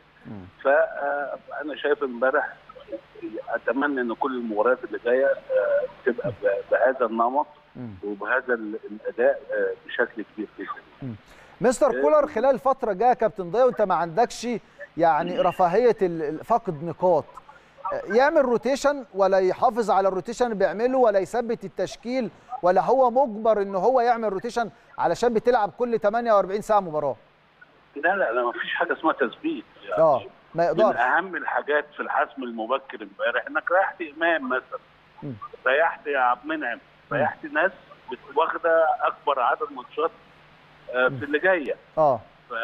فانا شايف امبارح اتمنى ان كل المباريات اللي جايه تبقى بهذا النمط وبهذا الاداء بشكل كبير جدا. مستر كولر خلال الفتره الجايه كابتن ضياء وانت ما عندكش يعني رفاهيه فقد نقاط يعمل روتيشن ولا يحافظ على الروتيشن اللي بيعمله ولا يثبت التشكيل ولا هو مجبر ان هو يعمل روتيشن علشان بتلعب كل 48 ساعه مباراه لا لا لا ما فيش حاجه اسمها تثبيت يعني اه ما يقدرش من اهم الحاجات في الحسم المبكر امبارح انك ريحت امام مثلا ريحت يا عبد المنعم ريحت ناس واخده اكبر عدد ماتشات في اللي جايه اه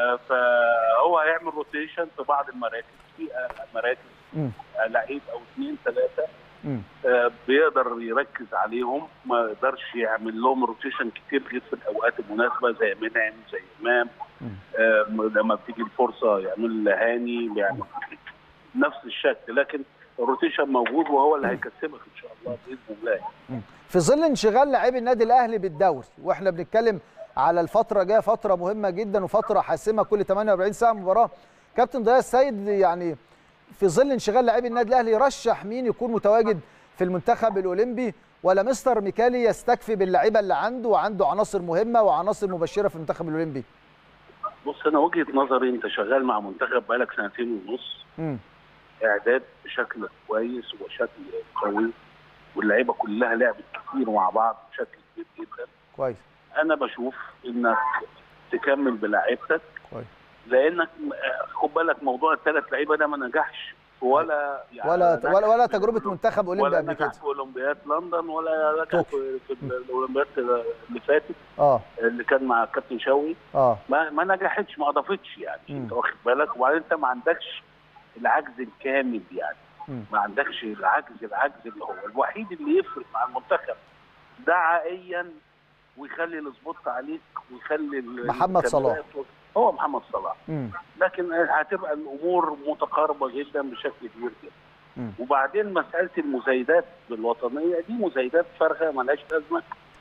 فهو هيعمل روتيشن في بعض المراكز في مراكز لعيب او اثنين ثلاثه آه بيقدر يركز عليهم ما يقدرش يعمل لهم روتيشن كتير غير في الاوقات المناسبه زي منعم زي امام آه لما بتيجي الفرصه يعمل هاني يعني نفس الشكل لكن الروتيشن موجود وهو اللي هيكسبك ان شاء الله باذن الله في ظل انشغال لاعبي النادي الاهلي بالدوري واحنا بنتكلم على الفتره الجايه فتره مهمه جدا وفتره حاسمه كل 48 ساعه مباراه كابتن ضياء السيد يعني في ظل انشغال لاعبي النادي الاهلي يرشح مين يكون متواجد في المنتخب الاولمبي ولا مستر ميكالي يستكفي باللعيبه اللي عنده وعنده عناصر مهمه وعناصر مبشره في المنتخب الاولمبي؟ بص انا وجهه نظري انت شغال مع منتخب بقالك سنتين ونص م. اعداد بشكل كويس وشكل قوي واللعيبه كلها لعبت كتير مع بعض بشكل كبير جدا كويس انا بشوف انك تكمل بلاعيبتك كويس لانك خد بالك موضوع الثلاث لعيبه ده ما نجحش ولا يعني ولا ولا, ولا تجربه منتخب اولمبي قبل كده ولا في اولمبياد لندن ولا نجح في, في الاولمبياد اللي فاتت اه اللي كان مع الكابتن شوقي اه ما, ما نجحتش ما اضافتش يعني م. انت واخد بالك وبعدين انت ما عندكش العجز الكامل يعني م. ما عندكش العجز العجز اللي هو الوحيد اللي يفرق مع المنتخب دعائيا ويخلي السبوت عليك ويخلي محمد صلاح هو محمد صلاح م. لكن هتبقى الامور متقاربه جدا بشكل كبير جدا وبعدين مساله المزايدات الوطنيه دي مزايدات فارغه ملهاش لازمه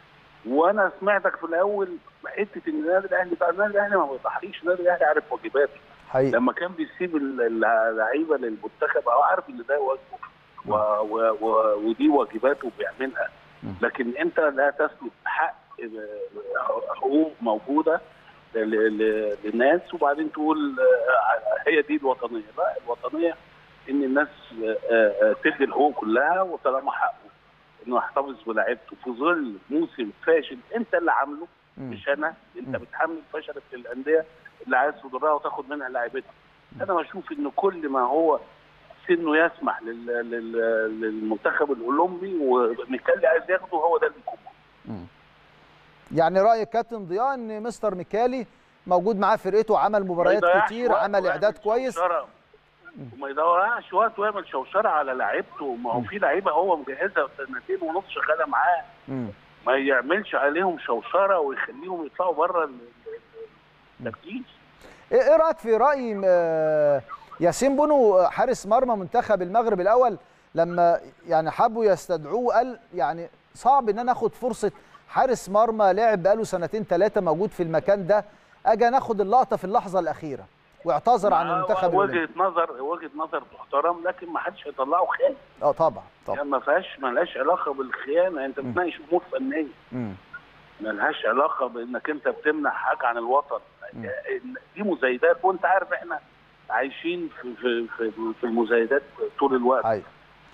وانا سمعتك في الاول حته ان النادي الاهلي بقى النادي الاهلي ما بيضحيش النادي الاهلي عارف واجباته حقيقي لما كان بيسيب ال- اللعيبه للمنتخب هو عارف ان ده واجبه و و و ودي واجباته بيعملها مم. لكن انت لا تسلب حق آه، حقوق موجوده ل- ل- للناس وبعدين تقول آه، هي دي الوطنيه لا الوطنيه ان الناس آه، آه، تدي الحقوق كلها وطالما حقه انه يحتفظ بلاعيبته في ظل موسم فاشل انت اللي عامله مم. مش انا انت مم. بتحمل فشل الانديه اللي عايز تضرها وتاخد منها لاعيبتها انا بشوف ان كل ما هو سنه يسمح لل... لل... للمنتخب الاولمبي وميكالي عايز ياخده هو ده اللي يكون مم. يعني راي كابتن ضياء ان مستر ميكالي موجود معاه فرقته عمل مباريات ما يضيعش كتير وقت عمل ويعمل اعداد كويس شوشرة. وما يضيعش وقت ويعمل شوشره على لعيبته ما هو مم. في لعيبه هو مجهزها سنتين ونص شغاله معاه مم. ما يعملش عليهم شوشره ويخليهم يطلعوا بره التركيز ايه إيه رايك في راي آه، ياسين بونو حارس مرمى منتخب المغرب الاول لما يعني حبوا يستدعوه قال يعني صعب ان انا اخد فرصه حارس مرمى لعب بقاله سنتين ثلاثه موجود في المكان ده اجي ناخد اللقطه في اللحظه الاخيره واعتذر عن المنتخب وجهه الأولمبي. نظر وجهه نظر تحترم لكن ما حدش هيطلعه خاين اه طبعا طبعا يعني ما فيهاش ما لهاش علاقه بالخيانه انت مم. بتناقش امور فنيه مم. ما لهاش علاقه بانك انت بتمنع حاجه عن الوطن مم. دي مزايدات وانت عارف احنا عايشين في في في, في المزايدات طول الوقت حقيقي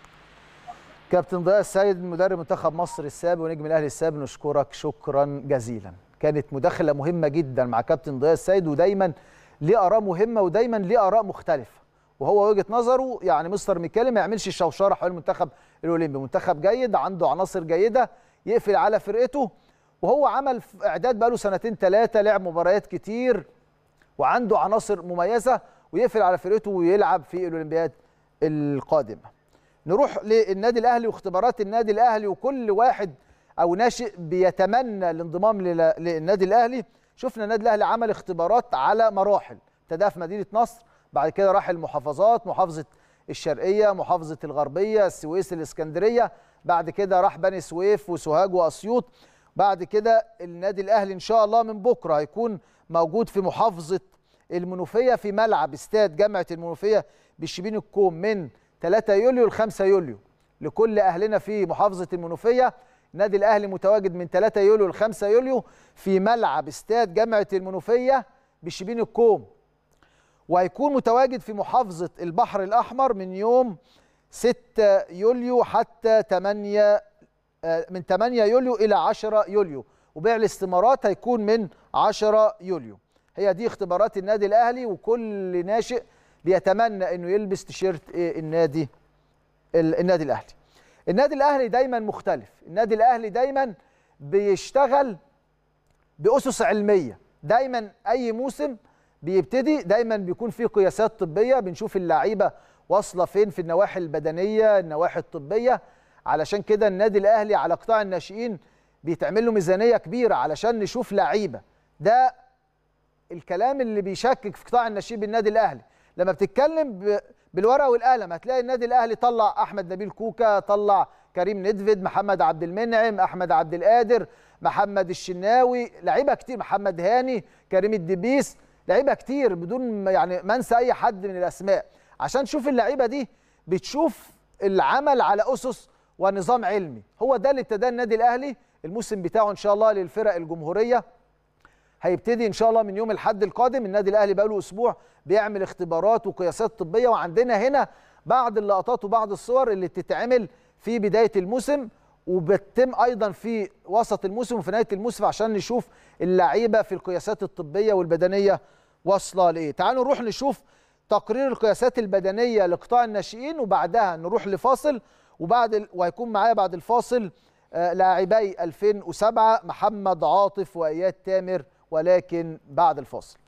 كابتن ضياء السيد مدرب منتخب مصر السابق ونجم الاهلي السابق نشكرك شكرا جزيلا كانت مداخله مهمه جدا مع كابتن ضياء السيد ودايما ليه اراء مهمه ودايما ليه اراء مختلفه وهو وجهه نظره يعني مستر ميكالي ما يعملش الشوشره حول المنتخب الاولمبي منتخب جيد عنده عناصر جيده يقفل على فرقته وهو عمل في اعداد بقاله سنتين ثلاثه لعب مباريات كتير وعنده عناصر مميزه ويقفل على فرقته ويلعب في الاولمبياد القادمه نروح للنادي الاهلي واختبارات النادي الاهلي وكل واحد او ناشئ بيتمنى الانضمام لل- للنادي الاهلي شفنا النادي الاهلي عمل اختبارات على مراحل ابتدى في مدينه نصر بعد كده راح المحافظات محافظه الشرقيه محافظه الغربيه السويس الاسكندريه بعد كده راح بني سويف وسوهاج واسيوط بعد كده النادي الاهلي ان شاء الله من بكره هيكون موجود في محافظه المنوفيه في ملعب استاد جامعه المنوفيه بشبين الكوم من 3 يوليو ل 5 يوليو لكل اهلنا في محافظه المنوفيه النادي الاهلي متواجد من 3 يوليو ل 5 يوليو في ملعب استاد جامعه المنوفيه بشبين الكوم وهيكون متواجد في محافظه البحر الاحمر من يوم 6 يوليو حتى 8 آه، من 8 يوليو الى 10 يوليو وبيع الاستمارات هيكون من 10 يوليو هي دي اختبارات النادي الاهلي وكل ناشئ بيتمنى انه يلبس تيشيرت إيه النادي ال- النادي الاهلي النادي الاهلي دايما مختلف النادي الاهلي دايما بيشتغل باسس علميه دايما اي موسم بيبتدي دايما بيكون فيه قياسات طبيه بنشوف اللعيبه واصله فين في النواحي البدنيه النواحي الطبيه علشان كده النادي الاهلي على قطاع الناشئين بيتعمل له ميزانيه كبيره علشان نشوف لعيبه ده الكلام اللي بيشكك في قطاع الناشئين بالنادي الاهلي لما بتتكلم ب- بالورقه والقلم هتلاقي النادي الاهلي طلع احمد نبيل كوكا طلع كريم ندفد محمد عبد المنعم احمد عبد القادر محمد الشناوي لعيبه كتير محمد هاني كريم الدبيس لعيبه كتير بدون ما- يعني ما انسى اي حد من الاسماء عشان تشوف اللعيبه دي بتشوف العمل على اسس ونظام علمي هو ده اللي ابتداه النادي الاهلي الموسم بتاعه ان شاء الله للفرق الجمهوريه هيبتدي ان شاء الله من يوم الاحد القادم النادي الاهلي بقاله اسبوع بيعمل اختبارات وقياسات طبيه وعندنا هنا بعض اللقطات وبعض الصور اللي بتتعمل في بدايه الموسم وبتتم ايضا في وسط الموسم وفي نهايه الموسم عشان نشوف اللعيبه في القياسات الطبيه والبدنيه واصله لايه تعالوا نروح نشوف تقرير القياسات البدنيه لقطاع الناشئين وبعدها نروح لفاصل وبعد ال... وهيكون معايا بعد الفاصل آه، لاعبي 2007 محمد عاطف واياد تامر ولكن بعد الفاصل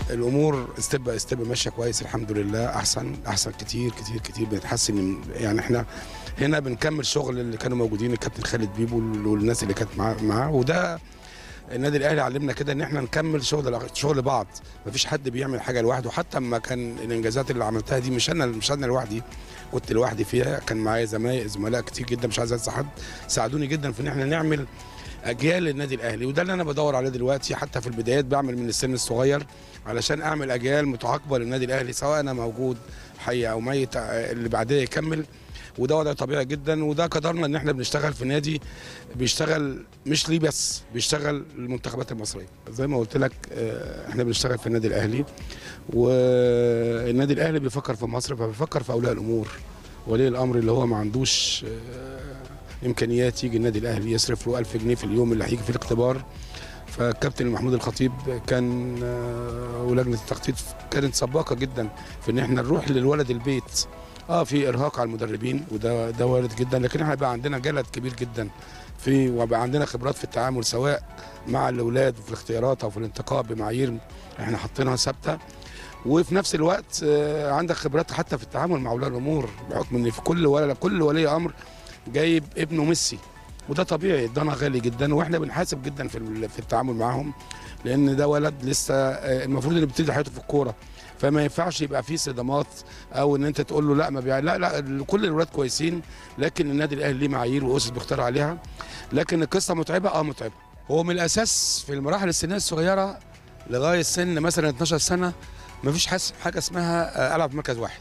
الامور ستيب باي ستيب ماشيه كويس الحمد لله احسن احسن كتير كتير كتير بنتحسن من- يعني احنا هنا بنكمل شغل اللي كانوا موجودين الكابتن خالد بيبو والناس اللي كانت معاه معاه وده النادي الاهلي علمنا كده ان احنا نكمل شغل شغل بعض مفيش حد بيعمل حاجه لوحده حتى اما كان الانجازات اللي عملتها دي مش انا مش انا لوحدي كنت لوحدي فيها كان معايا زمايل زملاء كتير جدا مش عايز انسى حد ساعدوني جدا في ان احنا نعمل اجيال للنادي الاهلي وده اللي انا بدور عليه دلوقتي حتى في البدايات بعمل من السن الصغير علشان اعمل اجيال متعاقبه للنادي الاهلي سواء انا موجود حي او ميت آه، اللي بعديه يكمل وده وضع طبيعي جدا وده قدرنا ان احنا بنشتغل في نادي بيشتغل مش ليه بس بيشتغل للمنتخبات المصريه زي ما قلت لك آه، احنا بنشتغل في النادي الاهلي والنادي الاهلي بيفكر في مصر فبيفكر في اولياء الامور ولي الامر اللي هو ما عندوش آه، امكانيات يجي النادي الاهلي يصرف له 1000 جنيه في اليوم اللي هيجي في الاختبار فالكابتن محمود الخطيب كان آه، ولجنه التخطيط كانت سباقه جدا في ان احنا نروح للولد البيت اه في ارهاق على المدربين وده ده وارد جدا لكن احنا بقى عندنا جلد كبير جدا في وبقى عندنا خبرات في التعامل سواء مع الاولاد في الاختيارات او في الانتقاء بمعايير احنا حاطينها ثابته وفي نفس الوقت آه، عندك خبرات حتى في التعامل مع اولياء الامور بحكم ان في كل ولا كل ولي امر جايب ابنه ميسي وده طبيعي ده غالي جدا واحنا بنحاسب جدا في ال- في التعامل معاهم لان ده ولد لسه آه، المفروض انه بيبتدي حياته في الكوره فما ينفعش يبقى فيه صدمات او ان انت تقول له لا ما بيع... لا لا كل الولاد كويسين لكن النادي الاهلي ليه معايير واسس بيختار عليها لكن القصه متعبه اه متعبه هو من الاساس في المراحل السنيه الصغيره لغايه سن مثلا 12 سنه ما فيش حاس حاجه اسمها آه، العب في مركز واحد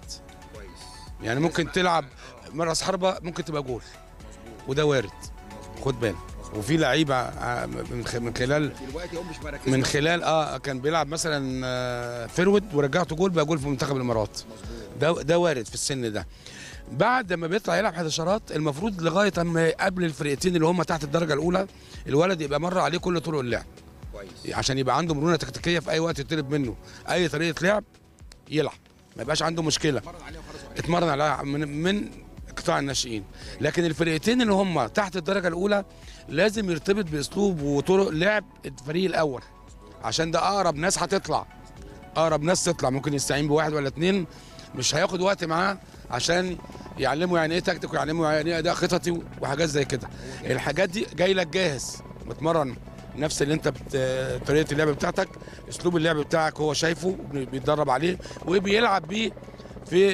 يعني ممكن تلعب مركز حربه ممكن تبقى جول وده وارد خد بالك وفي لعيبه آه، من خ- من خلال دلوقتي هم مش مراكز من خلال اه كان بيلعب مثلا آه، فيرود ورجعته جول بقى جول في منتخب الامارات ده ده وارد في السن ده بعد ما بيطلع يلعب حداشرات المفروض لغايه اما قبل الفرقتين اللي هم تحت الدرجه الاولى الولد يبقى مر عليه كل طرق اللعب كويس عشان يبقى عنده مرونه تكتيكيه في اي وقت يطلب منه اي طريقه لعب يلعب ما يبقاش عنده مشكله اتفرج عليه وخلاص وعرف. اتمرن على من من قطاع الناشئين لكن الفرقتين اللي هم تحت الدرجه الاولى لازم يرتبط باسلوب وطرق لعب الفريق الاول عشان ده اقرب ناس هتطلع اقرب ناس تطلع ممكن يستعين بواحد ولا اتنين مش هياخد وقت معاه عشان يعلموا يعني ايه تكتيك ويعلموا يعني ايه اداء خططي وحاجات زي كده الحاجات دي جاي لك جاهز متمرن نفس اللي انت بت... طريقه اللعب بتاعتك اسلوب اللعب بتاعك هو شايفه بيتدرب عليه وبيلعب بيه في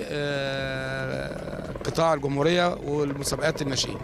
آه، قطاع الجمهوريه والمسابقات الناشئين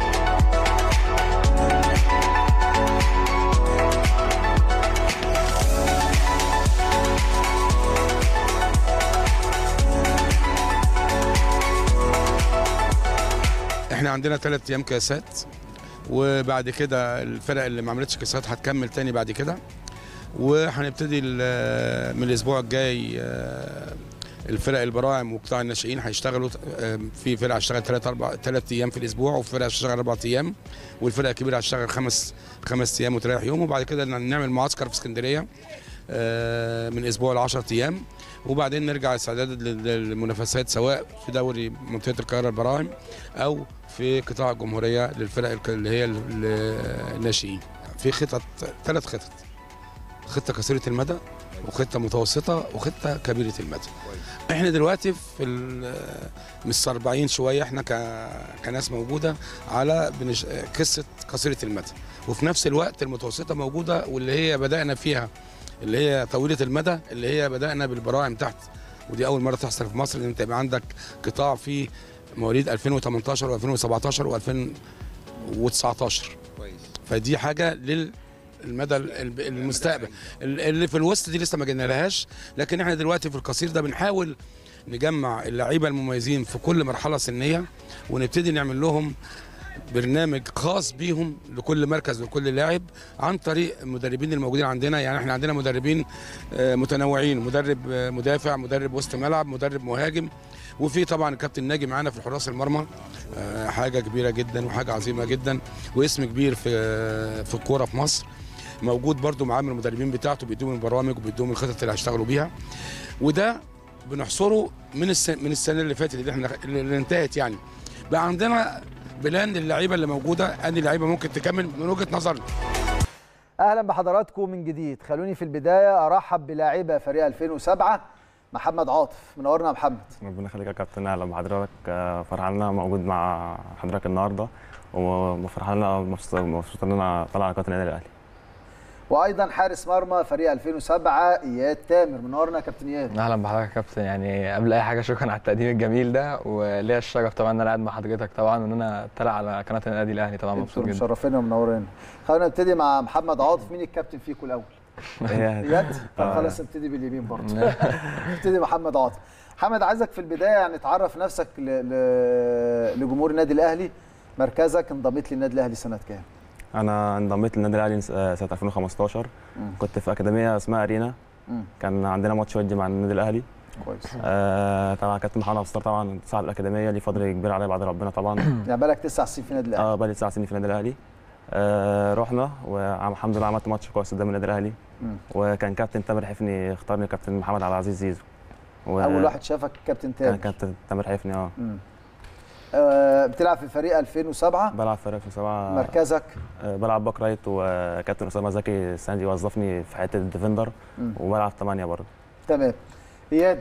احنا عندنا ثلاث ايام كاسات وبعد كده الفرق اللي ما عملتش كاسات هتكمل تاني بعد كده وهنبتدي ال- من الاسبوع الجاي آه، الفرق البراعم وقطاع الناشئين هيشتغلوا آه، في فرقه هتشتغل ثلاث اربع ثلاث ايام في الاسبوع وفي فرقه هتشتغل اربع ايام والفرقه الكبيره هتشتغل خمس خمس ايام وتريح يوم وبعد كده نعمل معسكر في اسكندريه آه، من اسبوع ل 10 ايام وبعدين نرجع استعداد لل- للمنافسات سواء في دوري منطقه القاهره البراعم او في قطاع الجمهوريه للفرق الك- اللي هي ال- ال- الناشئين في خطط ثلاث خطط خطه قصيره المدى وخطه متوسطه وخطه كبيره المدى احنا دلوقتي في ال- مستربعين شويه احنا ك- كناس موجوده على بنش... قصه قصيره المدى وفي نفس الوقت المتوسطه موجوده واللي هي بدانا فيها اللي هي طويله المدى اللي هي بدانا بالبراعم تحت ودي اول مره تحصل في مصر ان انت يبقى عندك قطاع فيه مواليد 2018 و2017 و2019 كويس فدي حاجه للمدى ال- المستقبل ال- اللي في الوسط دي لسه ما جينا لهاش لكن احنا دلوقتي في القصير ده بنحاول نجمع اللعيبه المميزين في كل مرحله سنيه ونبتدي نعمل لهم برنامج خاص بيهم لكل مركز لكل لاعب عن طريق المدربين الموجودين عندنا يعني احنا عندنا مدربين آه، متنوعين مدرب آه، مدافع مدرب وسط ملعب مدرب مهاجم وفي طبعا الكابتن ناجي معانا في حراس المرمى آه، حاجه كبيره جدا وحاجه عظيمه جدا واسم كبير في في الكوره في مصر موجود برضو معاه من المدربين بتاعته بيدوهم البرامج وبيدوهم الخطط اللي هيشتغلوا بيها وده بنحصره من السنه من السنه اللي فاتت اللي احنا اللي انتهت يعني بقى عندنا بلان للعيبه اللي موجوده انهي لعيبه ممكن تكمل من وجهه نظرنا اهلا بحضراتكم من جديد خلوني في البدايه ارحب بلاعيبه فريق 2007 محمد عاطف منورنا يا محمد ربنا يخليك يا كابتن اهلا بحضرتك آه، فرحان ان انا موجود مع حضرتك النهارده وفرحان ان انا مبسوط مبسوط ان انا طالع على قناه النادي الاهلي وايضا حارس مرمى فريق 2007 اياد تامر منورنا يا كابتن اياد اهلا بحضرتك يا كابتن يعني قبل اي حاجه شكرا على التقديم الجميل ده وليا الشرف طبعا ان انا قاعد مع حضرتك طبعا وان انا طالع على قناه النادي الاهلي طبعا مبسوط انتوا جدا مشرفينا ومنورينا خلينا نبتدي مع محمد عاطف مين الكابتن فيكم الاول اياد طب آه. خلاص ابتدي باليمين برضه ابتدي محمد عاطف محمد عايزك في البدايه يعني تعرف نفسك ل... ل... لجمهور النادي الاهلي مركزك انضميت للنادي الاهلي سنه كام انا انضميت للنادي الاهلي آه، سنه 2015 مم. كنت في اكاديميه اسمها ارينا مم. كان عندنا ماتش ودي مع النادي الاهلي كويس آه، طبعا كابتن محمد ابو ستار طبعا صاحب الاكاديميه ليه فضل كبير عليا بعد ربنا طبعا يعني بقالك تسع سنين في النادي الاهلي اه بقالي تسع سنين في النادي الاهلي آه رحنا والحمد لله عملت ماتش كويس قدام النادي الاهلي مم. وكان كابتن تامر حفني اختارني كابتن محمد عبد العزيز زيزو و- اول واحد شافك كابتن كان تامر كابتن تامر حفني اه مم. آه بتلعب في فريق 2007 بلعب في في سبعة مركزك آه، بلعب باك رايت وكابتن اسامه زكي السنه دي وظفني في حته الديفندر مم. وبلعب ثمانيه برضه تمام اياد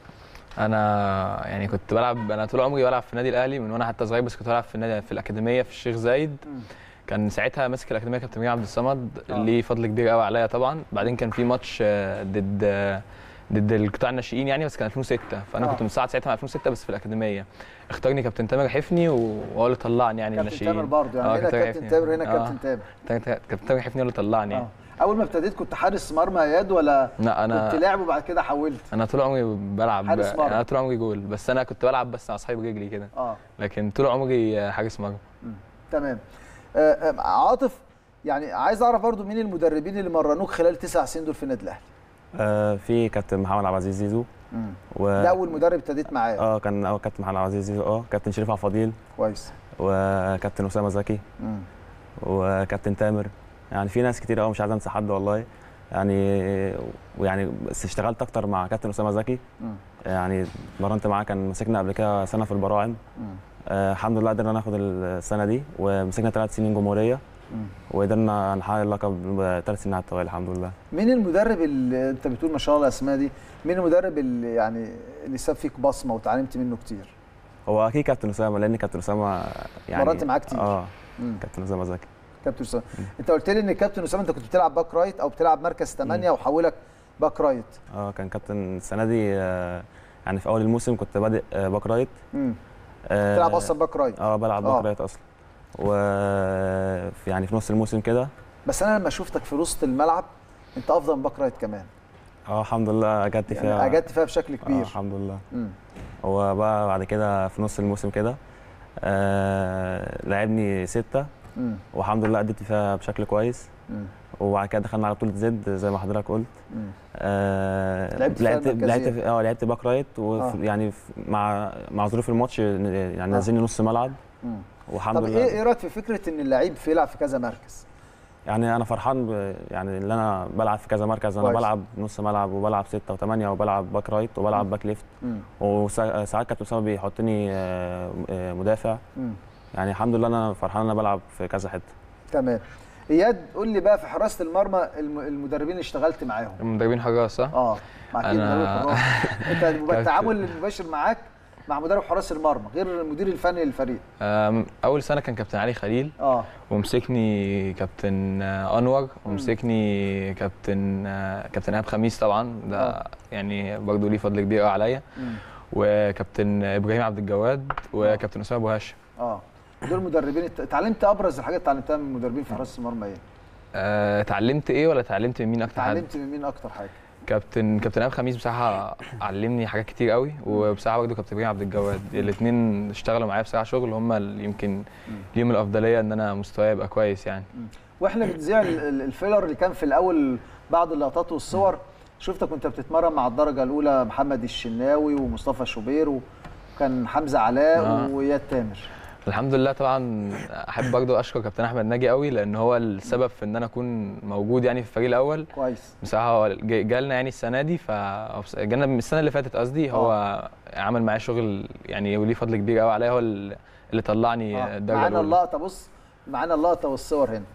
انا يعني كنت بلعب انا طول عمري بلعب في النادي الاهلي من وانا حتى صغير بس كنت بلعب في النادي في الاكاديميه في الشيخ زايد مم. كان ساعتها ماسك الاكاديميه كابتن مير عبد الصمد آه. ليه فضل كبير قوي عليا طبعا بعدين كان في ماتش آه، ضد آه، ضد القطاع الناشئين يعني بس كان 2006 فانا آه. كنت مساعد ساعتها مع 2006 بس في الاكاديميه اختارني كابتن تامر حفني وهو اللي طلعني يعني كابتن الناشئين تامر برضه يعني آه، هنا كابتن كابتن حفني. تامر هنا آه. كابتن تامر كابتن تامر حفني هو اللي طلعني آه. اول ما ابتديت كنت حارس مرمى يا اياد ولا لا انا كنت لاعب وبعد كده حولت انا طول عمري بلعب حارس مرمى. انا طول عمري جول بس انا كنت بلعب بس على صحيح رجلي كده اه لكن طول عمري حارس مرمى تمام آه آه عاطف يعني عايز اعرف برضو مين المدربين اللي مرنوك خلال تسع سنين دول في النادي الاهلي آه في كابتن محمد عبد العزيز زيزو و... ده اول مدرب ابتديت معاه اه كان اه كابتن محمد عبد العزيز زيزو اه كابتن شريف عبد الفضيل كويس وكابتن اسامه زكي مم. وكابتن تامر يعني في ناس كتير قوي مش عايز انسى حد والله يعني ويعني بس اشتغلت اكتر مع كابتن اسامه زكي مم. يعني اتمرنت معاه كان مسكنا قبل كده سنه في البراعم مم. آه الحمد لله قدرنا ناخد السنه دي ومسكنا ثلاث سنين جمهوريه مم. وقدرنا نحقق اللقب ثلاث سنين على التوالي الحمد لله مين المدرب اللي انت بتقول ما شاء الله الاسماء دي مين المدرب اللي يعني اللي ساب فيك بصمه وتعلمت منه كتير هو اكيد كابتن اسامه لان كابتن اسامه يعني مرنت معاه كتير. اه مم. كابتن اسامه زكي كابتن اسامه انت قلت لي ان كابتن اسامه انت كنت بتلعب باك رايت او بتلعب مركز 8 وحولك باك رايت اه كان كابتن السنه دي آه يعني في اول الموسم كنت بادئ آه باك رايت مم. آه بتلعب اصلا باك رايت اه بلعب آه. باك رايت اصلا و في- يعني في نص الموسم كده بس انا لما شفتك في وسط الملعب انت افضل من باك رايت كمان اه الحمد لله اجدت يعني فيها اجدت فيها بشكل آه كبير الحمد لله مم. هو بقى بعد كده في نص الموسم كده آه لعبني ستة مم. والحمد لله أديت فيها بشكل كويس مم. وبعد كده دخلنا على بطولة زد زي ما حضرتك قلت مم. آه لعبت فيها لعبت المركزية. لعبت في- اه لعبت باك رايت آه. ويعني مع مع ظروف الماتش يعني آه. نزلني نص ملعب مم. والحمد طب لله ايه ايه رايك في فكره ان اللعيب في يلعب في كذا مركز يعني انا فرحان ب... يعني ان انا بلعب في كذا مركز انا كويس. بلعب نص ملعب وبلعب ستة وثمانية وبلعب باك رايت وبلعب باك ليفت مم. وساعات كابتن اسامه بيحطني آه، آه، مدافع مم. يعني الحمد لله انا فرحان ان انا بلعب في كذا حته تمام اياد قول لي بقى في حراسه المرمى الم- المدربين اللي اشتغلت معاهم مدربين حراس صح؟ اه مع كده أنا- مدرب الحراس انت بيبقى كابتن. التعامل المباشر معاك مع مدرب حراس المرمى غير المدير الفني للفريق أم، اول سنه كان كابتن علي خليل اه ومسكني كابتن آه، انور ومسكني كابتن آه، كابتن ايهاب خميس طبعا ده آه. يعني برضه ليه فضل كبير قوي عليا مم. وكابتن ابراهيم عبد الجواد وكابتن اسامه ابو هاشم اه دول مدربين ات- اتعلمت ابرز الحاجات اللي اتعلمتها من المدربين في حراسه المرمى ايه؟ آه، اتعلمت ايه ولا اتعلمت من مين اكتر حد؟ اتعلمت من مين اكتر حاجه؟ كابتن كابتن ايهاب خميس بصراحه علمني حاجات كتير قوي وبصراحه برضه كابتن ابراهيم عبد الجواد الاثنين اشتغلوا معايا بصراحه شغل هم اللي يمكن ليهم الافضليه ان انا مستواي يبقى كويس يعني واحنا بنذيع ال- ال- الفيلر اللي كان في الاول بعض اللقطات والصور شفتك وانت بتتمرن مع الدرجه الاولى محمد الشناوي ومصطفى شوبير وكان حمزه علاء آه. واياد تامر الحمد لله طبعا احب برضه اشكر كابتن احمد ناجي قوي لان هو السبب في ان انا اكون موجود يعني في الفريق الاول كويس بصراحه هو جا- جالنا يعني السنه دي ف أو بص- جالنا من السنه اللي فاتت قصدي هو عمل معايا شغل يعني وليه فضل كبير قوي عليا هو اللي اللي طلعني آه. الدرجه معانا الاولى اللقطه بص معانا اللقطه والصور هنا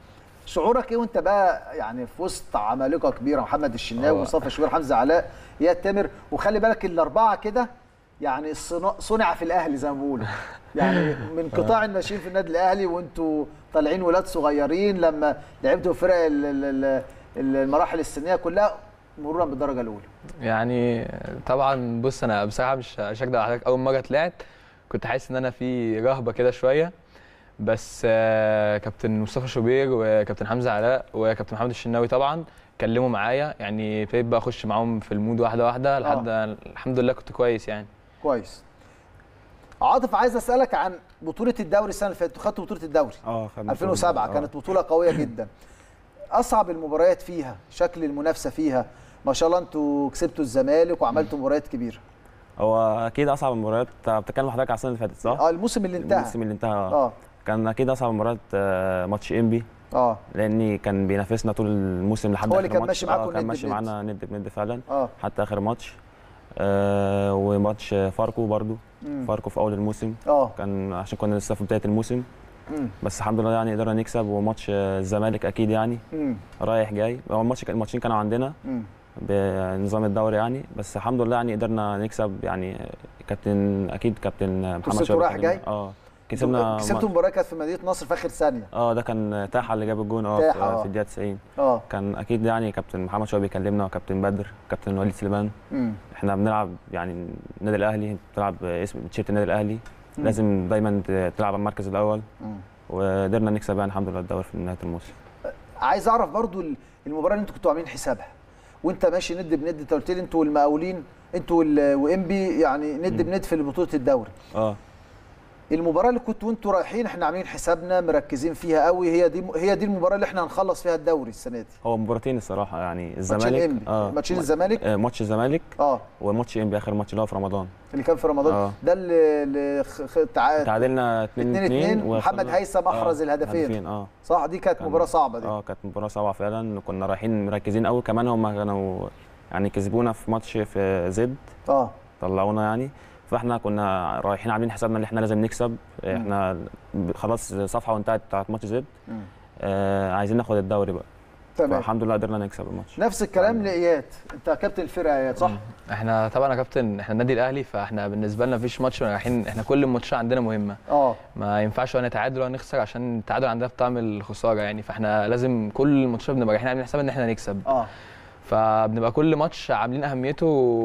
شعورك ايه وانت بقى يعني في وسط عمالقه كبيره محمد الشناوي هو- مصطفى شوبير حمزه علاء اياد تامر وخلي بالك الاربعه كده يعني صنا- صنع في الاهلي زي ما بيقولوا يعني من قطاع الناشئين في النادي الاهلي وانتوا طالعين ولاد صغيرين لما لعبتوا فرق ال- ال- ال- المراحل السنيه كلها مرورا بالدرجه الاولى يعني طبعا بص انا بصراحه مش مش هكدب على حضرتك اول مره طلعت كنت حاسس ان انا في رهبه كده شويه بس آه، كابتن مصطفى شوبير وكابتن حمزه علاء وكابتن محمد الشناوي طبعا كلموا معايا يعني ابتديت بقى اخش معاهم في المود واحده واحده لحد الحمد لله كنت كويس يعني كويس عاطف عايز اسالك عن بطوله الدوري السنه اللي فاتت خدتوا بطوله الدوري اه خدنا 2007 آه. كانت بطوله قويه جدا اصعب المباريات فيها شكل المنافسه فيها ما شاء الله انتوا كسبتوا الزمالك وعملتوا مباريات كبيره هو اكيد اصعب المباريات بتتكلم حضرتك على السنه اللي فاتت صح؟ اه الموسم اللي انتهى الموسم اللي انتهى اه كان اكيد اصعب المباريات آه، ماتش انبي اه لاني كان بينافسنا طول الموسم لحد هو اللي آخر كان ماتش. ماشي معاكم آه، كان ند ماشي بند. معانا ند بند فعلا اه حتى اخر ماتش آه وماتش فاركو برضو مم. فاركو في اول الموسم اه كان عشان كنا لسه في بدايه الموسم مم. بس الحمد لله يعني قدرنا نكسب وماتش آه، الزمالك اكيد يعني مم. رايح جاي هو الماتش الماتشين كانوا عندنا مم. بنظام الدوري يعني بس الحمد لله يعني قدرنا نكسب يعني كابتن اكيد كابتن محمد كسبتوا شوقي رايح كلمنا. جاي؟ اه كسبنا كسبتوا مباراه كانت في مدينه نصر في اخر ثانيه اه ده كان تاحة اللي جاب الجون اه تاحة، في- آه. في الدقيقه 90 اه كان اكيد يعني كابتن محمد شوقي بيكلمنا وكابتن بدر كابتن وليد سليمان مم. احنا بنلعب يعني النادي الاهلي بتلعب اسم تيشيرت النادي الاهلي مم. لازم دايما ت- تلعب على المركز الاول مم. وقدرنا نكسب يعني الحمد لله الدوري في نهايه الموسم عايز اعرف برضو ال- المباراه اللي انتوا كنتوا عاملين حسابها وانت ماشي ند بند انت قلت لي انتوا المقاولين انتوا وال- وانبي يعني ند بند في بطوله الدوري اه المباراه اللي كنتوا وانتوا رايحين احنا عاملين حسابنا مركزين فيها قوي هي دي هي دي المباراه اللي احنا هنخلص فيها الدوري السنه دي هو مباراتين الصراحه يعني ماتشين الزمالك انبي ماتشين الزمالك آه ماتش الزمالك اه وماتش انبي اخر ماتش اللي هو في رمضان اللي كان في رمضان آه. ده اللي, اللي خ... خ... تع... تعادلنا 2 2 2 محمد هيثم احرز الهدفين اه صح دي كانت كان- مباراه صعبه دي اه كانت مباراه صعبه فعلا كنا رايحين مركزين قوي كمان هم كانوا يعني كسبونا في ماتش في زد اه طلعونا يعني فاحنا كنا رايحين عاملين حسابنا ان احنا لازم نكسب احنا خلاص صفحه وانتهت بتاعت ماتش زد مم. آه عايزين ناخد الدوري بقى تمام فالحمد لله قدرنا نكسب الماتش نفس الكلام لاياد انت كابتن الفرقه يا اياد صح احنا طبعا يا كابتن احنا النادي الاهلي فاحنا بالنسبه لنا مفيش ماتش رايحين احنا كل الماتشات عندنا مهمه اه ما ينفعش ولا نتعادل ولا نخسر عشان التعادل عندنا بطعم الخساره يعني فاحنا لازم كل الماتشات بنبقى رايحين عاملين حساب ان احنا نكسب اه فبنبقى كل ماتش عاملين اهميته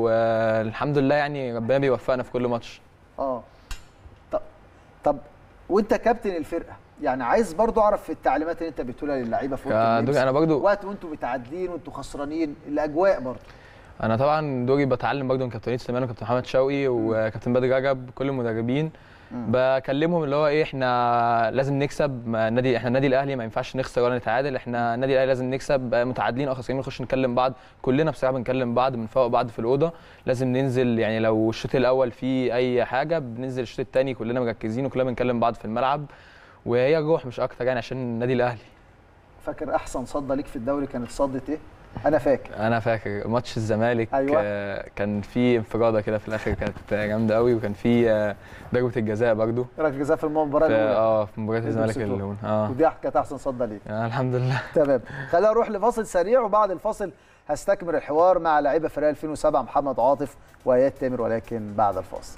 والحمد لله يعني ربنا بيوفقنا في كل ماتش اه طب طب وانت كابتن الفرقه يعني عايز برضو اعرف التعليمات اللي انت بتقولها للعيبه في أوضة كدوري اللبس. انا برضو وقت وانتوا متعادلين وانتوا خسرانين الاجواء برضو انا طبعا دوري بتعلم برضو من كابتن وليد سليمان وكابتن محمد شوقي وكابتن بدر رجب كل المدربين بكلمهم اللي هو ايه احنا لازم نكسب ما النادي احنا النادي الاهلي ما ينفعش نخسر ولا نتعادل احنا النادي الاهلي لازم نكسب متعادلين او خسرانين نخش نكلم بعض كلنا بصراحه بنكلم بعض بنفوق بعض في الاوضه لازم ننزل يعني لو الشوط الاول فيه اي حاجه بننزل الشوط الثاني كلنا مركزين وكلنا بنكلم بعض في الملعب وهي الروح مش اكتر يعني عشان النادي الاهلي فاكر احسن صده ليك في الدوري كانت صده ايه انا فاكر انا فاكر ماتش الزمالك أيوة. آه، كان في انفراده كده في الاخر كانت جامده قوي وكان في آه، ضربه الجزاء برضو ايه رايك جزاء في المباراه في الاولى اه في مباراه انتوا الزمالك كسبتوها. اللي اه ودي كانت احسن صده ليك آه، الحمد لله تمام خلينا نروح لفاصل سريع وبعد الفاصل هستكمل الحوار مع لعيبه فريق 2007 محمد عاطف واياد تامر ولكن بعد الفاصل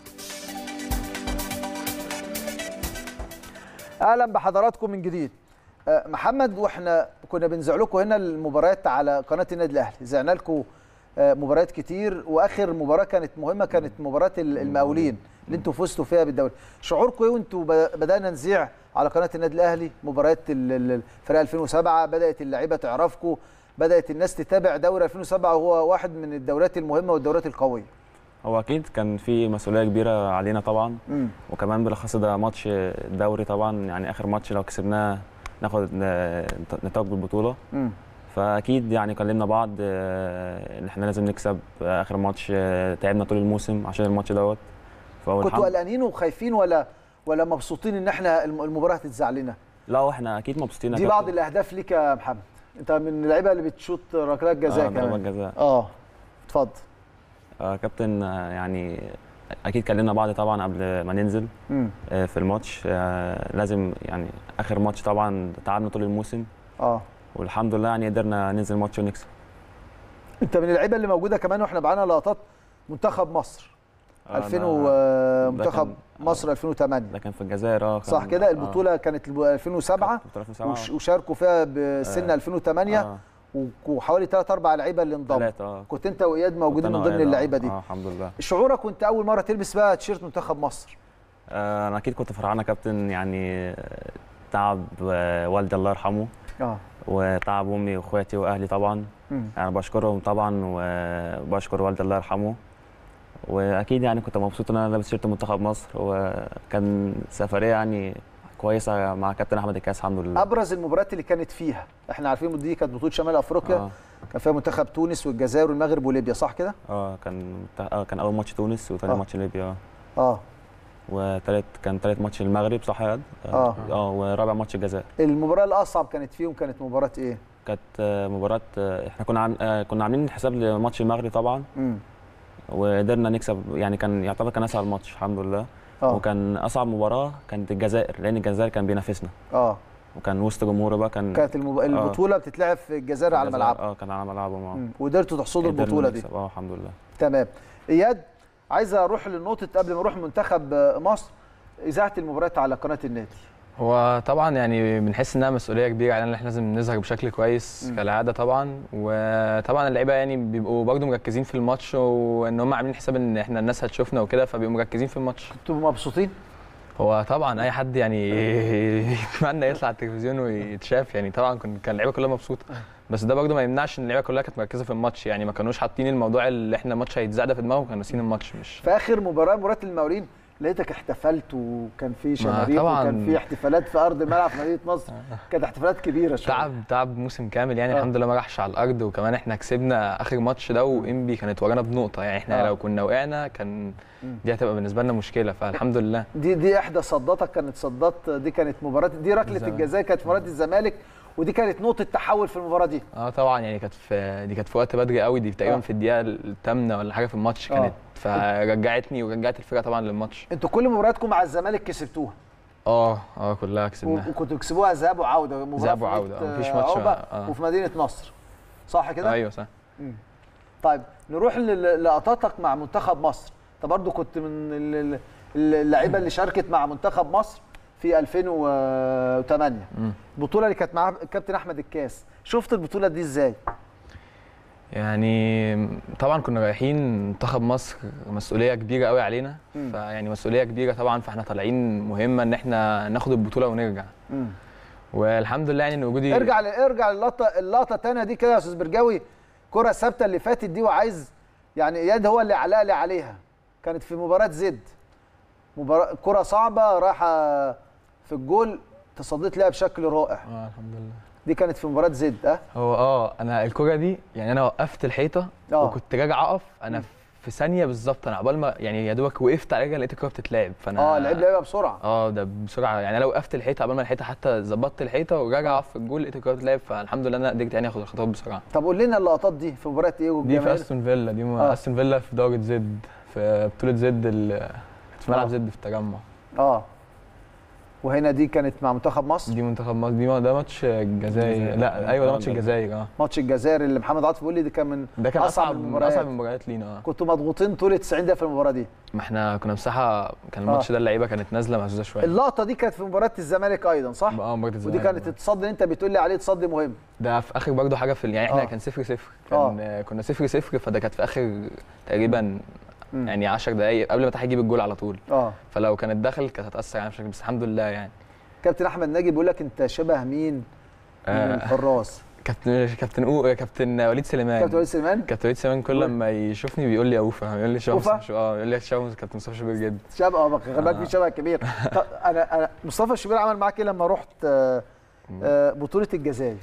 اهلا بحضراتكم من جديد آه، محمد واحنا كنا بنذيع لكم هنا المباريات على قناه النادي الاهلي زعنا لكم آه، مباريات كتير واخر مباراه كانت مهمه كانت مباراه ال- المقاولين اللي انتوا فزتوا فيها بالدوري شعوركم ايه وانتوا ب- بدانا نذيع على قناه النادي الاهلي مباريات ال- ال- الفريق 2007 بدات اللعيبه تعرفكم بدات الناس تتابع دوري 2007 وهو واحد من الدوريات المهمه والدوريات القويه هو اكيد كان في مسؤوليه كبيره علينا طبعا امم وكمان بالاخص ده ماتش دوري طبعا يعني اخر ماتش لو كسبناه ناخد آه، نتوج بالبطوله امم فاكيد يعني كلمنا بعض آه، ان احنا لازم نكسب آه، اخر ماتش آه، تعبنا طول الموسم عشان الماتش دوت فهو كنتوا الحمد قلقانين وخايفين ولا ولا مبسوطين ان احنا الم- المباراه هتتذاع لنا لا احنا اكيد مبسوطين دي بعض الاهداف ليك يا محمد انت من اللعيبه اللي بتشوط ركلات جزاء آه ضربات كمان جزاء اه اتفضل آه كابتن آه، يعني اكيد كلمنا بعض طبعا قبل ما ننزل امم آه، في الماتش آه، لازم يعني اخر ماتش طبعا تعبنا طول الموسم اه والحمد لله يعني قدرنا ننزل الماتش ونكسب انت من اللعيبه اللي موجوده كمان واحنا معانا لقطات منتخب مصر آه، 2000 ده- و ده منتخب كان- مصر 2008 ده كان في الجزائر اه كان- صح كده آه. البطوله كانت الب- 2007 كانت بطولة 2007 وش- وشاركوا فيها بسن آه. 2008 آه. و- وحوالي 3 4 لعيبه اللي انضموا ثلاثة اه كنت انت واياد موجودين كنت من أنا ضمن وإياد، آه. اللعيبه دي اه الحمد لله شعورك وانت اول مره تلبس بقى تيشيرت منتخب مصر آه انا اكيد كنت فرحان يا كابتن يعني آه، تعب آه، والدي الله يرحمه اه وتعب امي واخواتي واهلي طبعا مم. انا بشكرهم طبعا وبشكر والدي الله يرحمه واكيد يعني كنت مبسوط ان انا لابس تيشيرت منتخب مصر وكان سفريه يعني كويسه مع كابتن احمد الكاس الحمد لله ابرز المباريات اللي كانت فيها احنا عارفين دي كانت بطوله شمال افريقيا اه كان فيها منتخب تونس والجزائر والمغرب وليبيا صح كده اه كان آه كان اول ماتش تونس وتاني آه. ماتش ليبيا آه. اه وتالت كان تالت ماتش المغرب صح يا إياد؟ آه. اه ورابع ماتش الجزائر المباراه الاصعب كانت فيهم كانت مباراه ايه كانت آه، مباراة آه، احنا كنا عم... آه، كنا عاملين حساب لماتش المغرب طبعا امم وقدرنا نكسب يعني كان يعتبر كان اسهل ماتش الحمد لله اه وكان اصعب مباراة كانت الجزائر لان الجزائر كان بينافسنا اه وكان وسط جمهوره بقى كان كانت المب... البطوله بتتلعب في الجزائر على الجزائر- ملعبها اه كان على ملعبهم اه مم. وقدرتوا تحصدوا قدرنا البطوله دي نكسب، اه الحمد لله تمام اياد عايز اروح للنقطه قبل ما اروح منتخب آه، مصر اذاعه المباريات على قناه النادي هو طبعا يعني بنحس انها مسؤوليه كبيره علينا ان احنا لازم نظهر بشكل كويس مم. كالعاده طبعا وطبعا اللعيبه يعني بيبقوا برضه مركزين في الماتش وان هم عاملين حساب ان احنا الناس هتشوفنا وكده فبيبقوا مركزين في الماتش كنتوا مبسوطين هو طبعا اي حد يعني يتمنى يطلع على التلفزيون ويتشاف يعني طبعا كن- كان اللعيبه كلها مبسوطه بس ده برضه ما يمنعش ان اللعيبه كلها كانت مركزه في الماتش يعني ما كانوش حاطين الموضوع اللي احنا الماتش هيتذاع ده في دماغهم كانوا ناسيين الماتش مش في اخر مباراه مباراه المقاولين لقيتك احتفلت وكان في شماريخ طبعاً. وكان في احتفالات في ارض الملعب في مدينه نصر كانت احتفالات كبيره شويه تعب تعب موسم كامل يعني آه. الحمد لله ما راحش على الارض وكمان احنا كسبنا اخر ماتش ده وانبي كانت ورانا بنقطه يعني احنا آه. لو كنا وقعنا كان مم. دي هتبقى بالنسبه لنا مشكله فالحمد لله دي دي احدى صداتك كانت صدات دي كانت مباراه دي ركله الزمالك. الجزاء كانت في مباراه الزمالك ودي كانت نقطه تحول في المباراه دي اه طبعا يعني كانت في دي كانت في وقت بدري قوي دي تقريبا آه. في الدقيقه الثامنه ولا حاجه في الماتش آه. كانت فرجعتني ورجعت الفرقه طبعا للماتش انتوا كل مبارياتكم مع الزمالك كسبتوها اه اه كلها و- كسبناها وكنتوا تكسبوها ذهاب وعوده مباراه ذهاب في وعودة، مدينة، آه، مفيش آه، ماتش، عقبة آه. وفي مدينه نصر صح كده ايوه صح طيب نروح لل- لقطاتك مع منتخب مصر انت برضو كنت من ال- ال- اللعيبه اللي شاركت مع منتخب مصر في 2008 مم. البطوله اللي كانت مع الكابتن احمد الكاس شفت البطوله دي ازاي يعني طبعا كنا رايحين منتخب مصر مسؤوليه كبيره قوي علينا مم. فيعني مسؤوليه كبيره طبعا فاحنا طالعين مهمه ان احنا ناخد البطوله ونرجع مم. والحمد لله يعني ان وجودي ارجع ل- ارجع للقطه اللقطه الثانيه دي كده يا استاذ برجاوي كره ثابته اللي فاتت دي وعايز يعني اياد هو اللي علق لي عليها كانت في مباراه زد مباراه كره صعبه رايحه في الجول تصديت لها بشكل رائع اه الحمد لله دي كانت في مباراه زد اه هو اه انا الكره دي يعني انا وقفت الحيطه آه. وكنت راجع اقف انا في ثانيه بالظبط انا عقبال ما يعني يا دوبك وقفت على رجلي لقيت الكره بتتلعب فانا اه لعب لعبها بسرعه اه ده بسرعه يعني انا لو وقفت الحيطه قبل ما الحيطه حتى ظبطت الحيطه وراجع اقف في الجول لقيت الكره بتتلعب فالحمد لله انا قدرت يعني اخد الخطوات بسرعه طب قول لنا اللقطات دي في مباراه ايه دي في والجماهير استون فيلا دي م- آه. استون فيلا في دورة زد في بطوله زد ال- في ملعب آه. زد في التجمع اه وهنا دي كانت مع منتخب مصر دي منتخب مصر دي ده ماتش الجزائر لا ايوه ده ماتش الجزائر اه ماتش الجزائر اللي محمد عاطف بيقول لي ده كان من ده كان أصعب اصعب من المباريات. اصعب المباريات لينا اه كنتوا مضغوطين طول 90 دقيقه في المباراه دي ما احنا كنا بصراحه كان الماتش ده اللعيبه كانت نازله مهزوزه شويه اللقطه دي كانت في مباراه الزمالك ايضا صح اه مباراه ودي الزمالك كانت التصدي اللي انت بتقول لي عليه تصدي مهم ده في اخر برضه حاجه في ال- يعني احنا آه. كان صفر صفر كان آه. كنا صفر صفر فده كانت في اخر تقريبا مم. يعني 10 دقائق قبل ما تحت يجيب الجول على طول اه فلو كانت دخل كانت هتاثر علينا بشكل بس الحمد لله يعني كابتن احمد ناجي بيقول لك انت شبه مين من آه. الحراس كابتن كابتن أو كابتن وليد سليمان كابتن وليد سليمان كابتن وليد سليمان كل لما يشوفني بيقول لي يا اوفا يقول لي شبه أوفا؟ مصطفى شو- اه يقول لي شبه كابتن مصطفى شوبير جدا شبه اه خلي بالك في شبه كبير طب انا انا مصطفى الشوبير عمل معاك ايه لما رحت آه، آه، بطوله الجزائر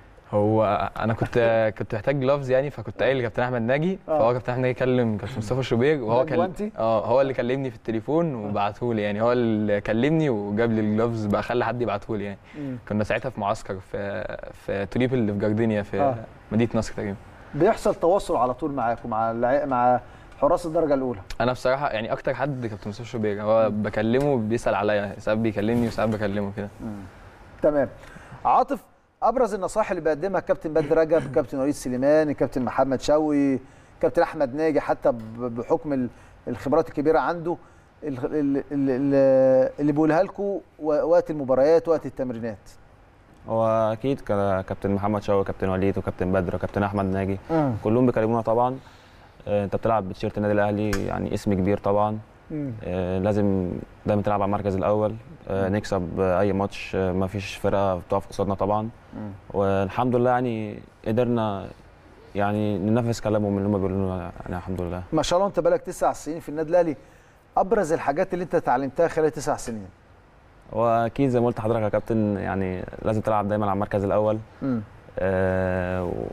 هو انا كنت كنت محتاج جلافز يعني فكنت قايل لكابتن احمد ناجي آه. فهو كابتن احمد ناجي كلم كابتن مصطفى شوبير وهو ده كان جوانتي؟ اه هو اللي كلمني في التليفون وبعته لي يعني هو اللي كلمني وجاب لي الجلافز بقى خلى حد يبعته لي يعني مم. كنا ساعتها في معسكر في في توليب اللي في جاردينيا في آه. مدينه نصر تقريبا بيحصل تواصل على طول معاك ومع اللع- مع حراس الدرجه الاولى انا بصراحه يعني اكتر حد كابتن مصطفى شوبير هو بكلمه بيسال عليا ساعات بيكلمني وساعات بكلمه كده تمام عاطف ابرز النصائح اللي بيقدمها الكابتن بدر رجب كابتن وليد سليمان الكابتن محمد شوقي كابتن احمد ناجي حتى ب- بحكم ال- الخبرات الكبيره عنده ال- ال- ال- اللي بيقولها لكم وقت المباريات وقت التمرينات هو اكيد ك- كابتن محمد شوقي كابتن وليد وكابتن بدر وكابتن احمد ناجي كلهم بيكلمونا طبعا آه، انت بتلعب بتيشيرت النادي الاهلي يعني اسم كبير طبعا آه، لازم دايما تلعب على المركز الاول آه، نكسب آه، اي ماتش آه، ما فيش فرقه بتقف قصادنا طبعا والحمد لله يعني قدرنا يعني ننفذ كلامهم اللي هم بيقولوا لنا يعني الحمد لله ما شاء الله انت بقالك تسع سنين في النادي الاهلي ابرز الحاجات اللي انت اتعلمتها خلال تسع سنين واكيد زي ما قلت لحضرتك يا كابتن يعني لازم تلعب دايما على المركز الاول امم آه، و...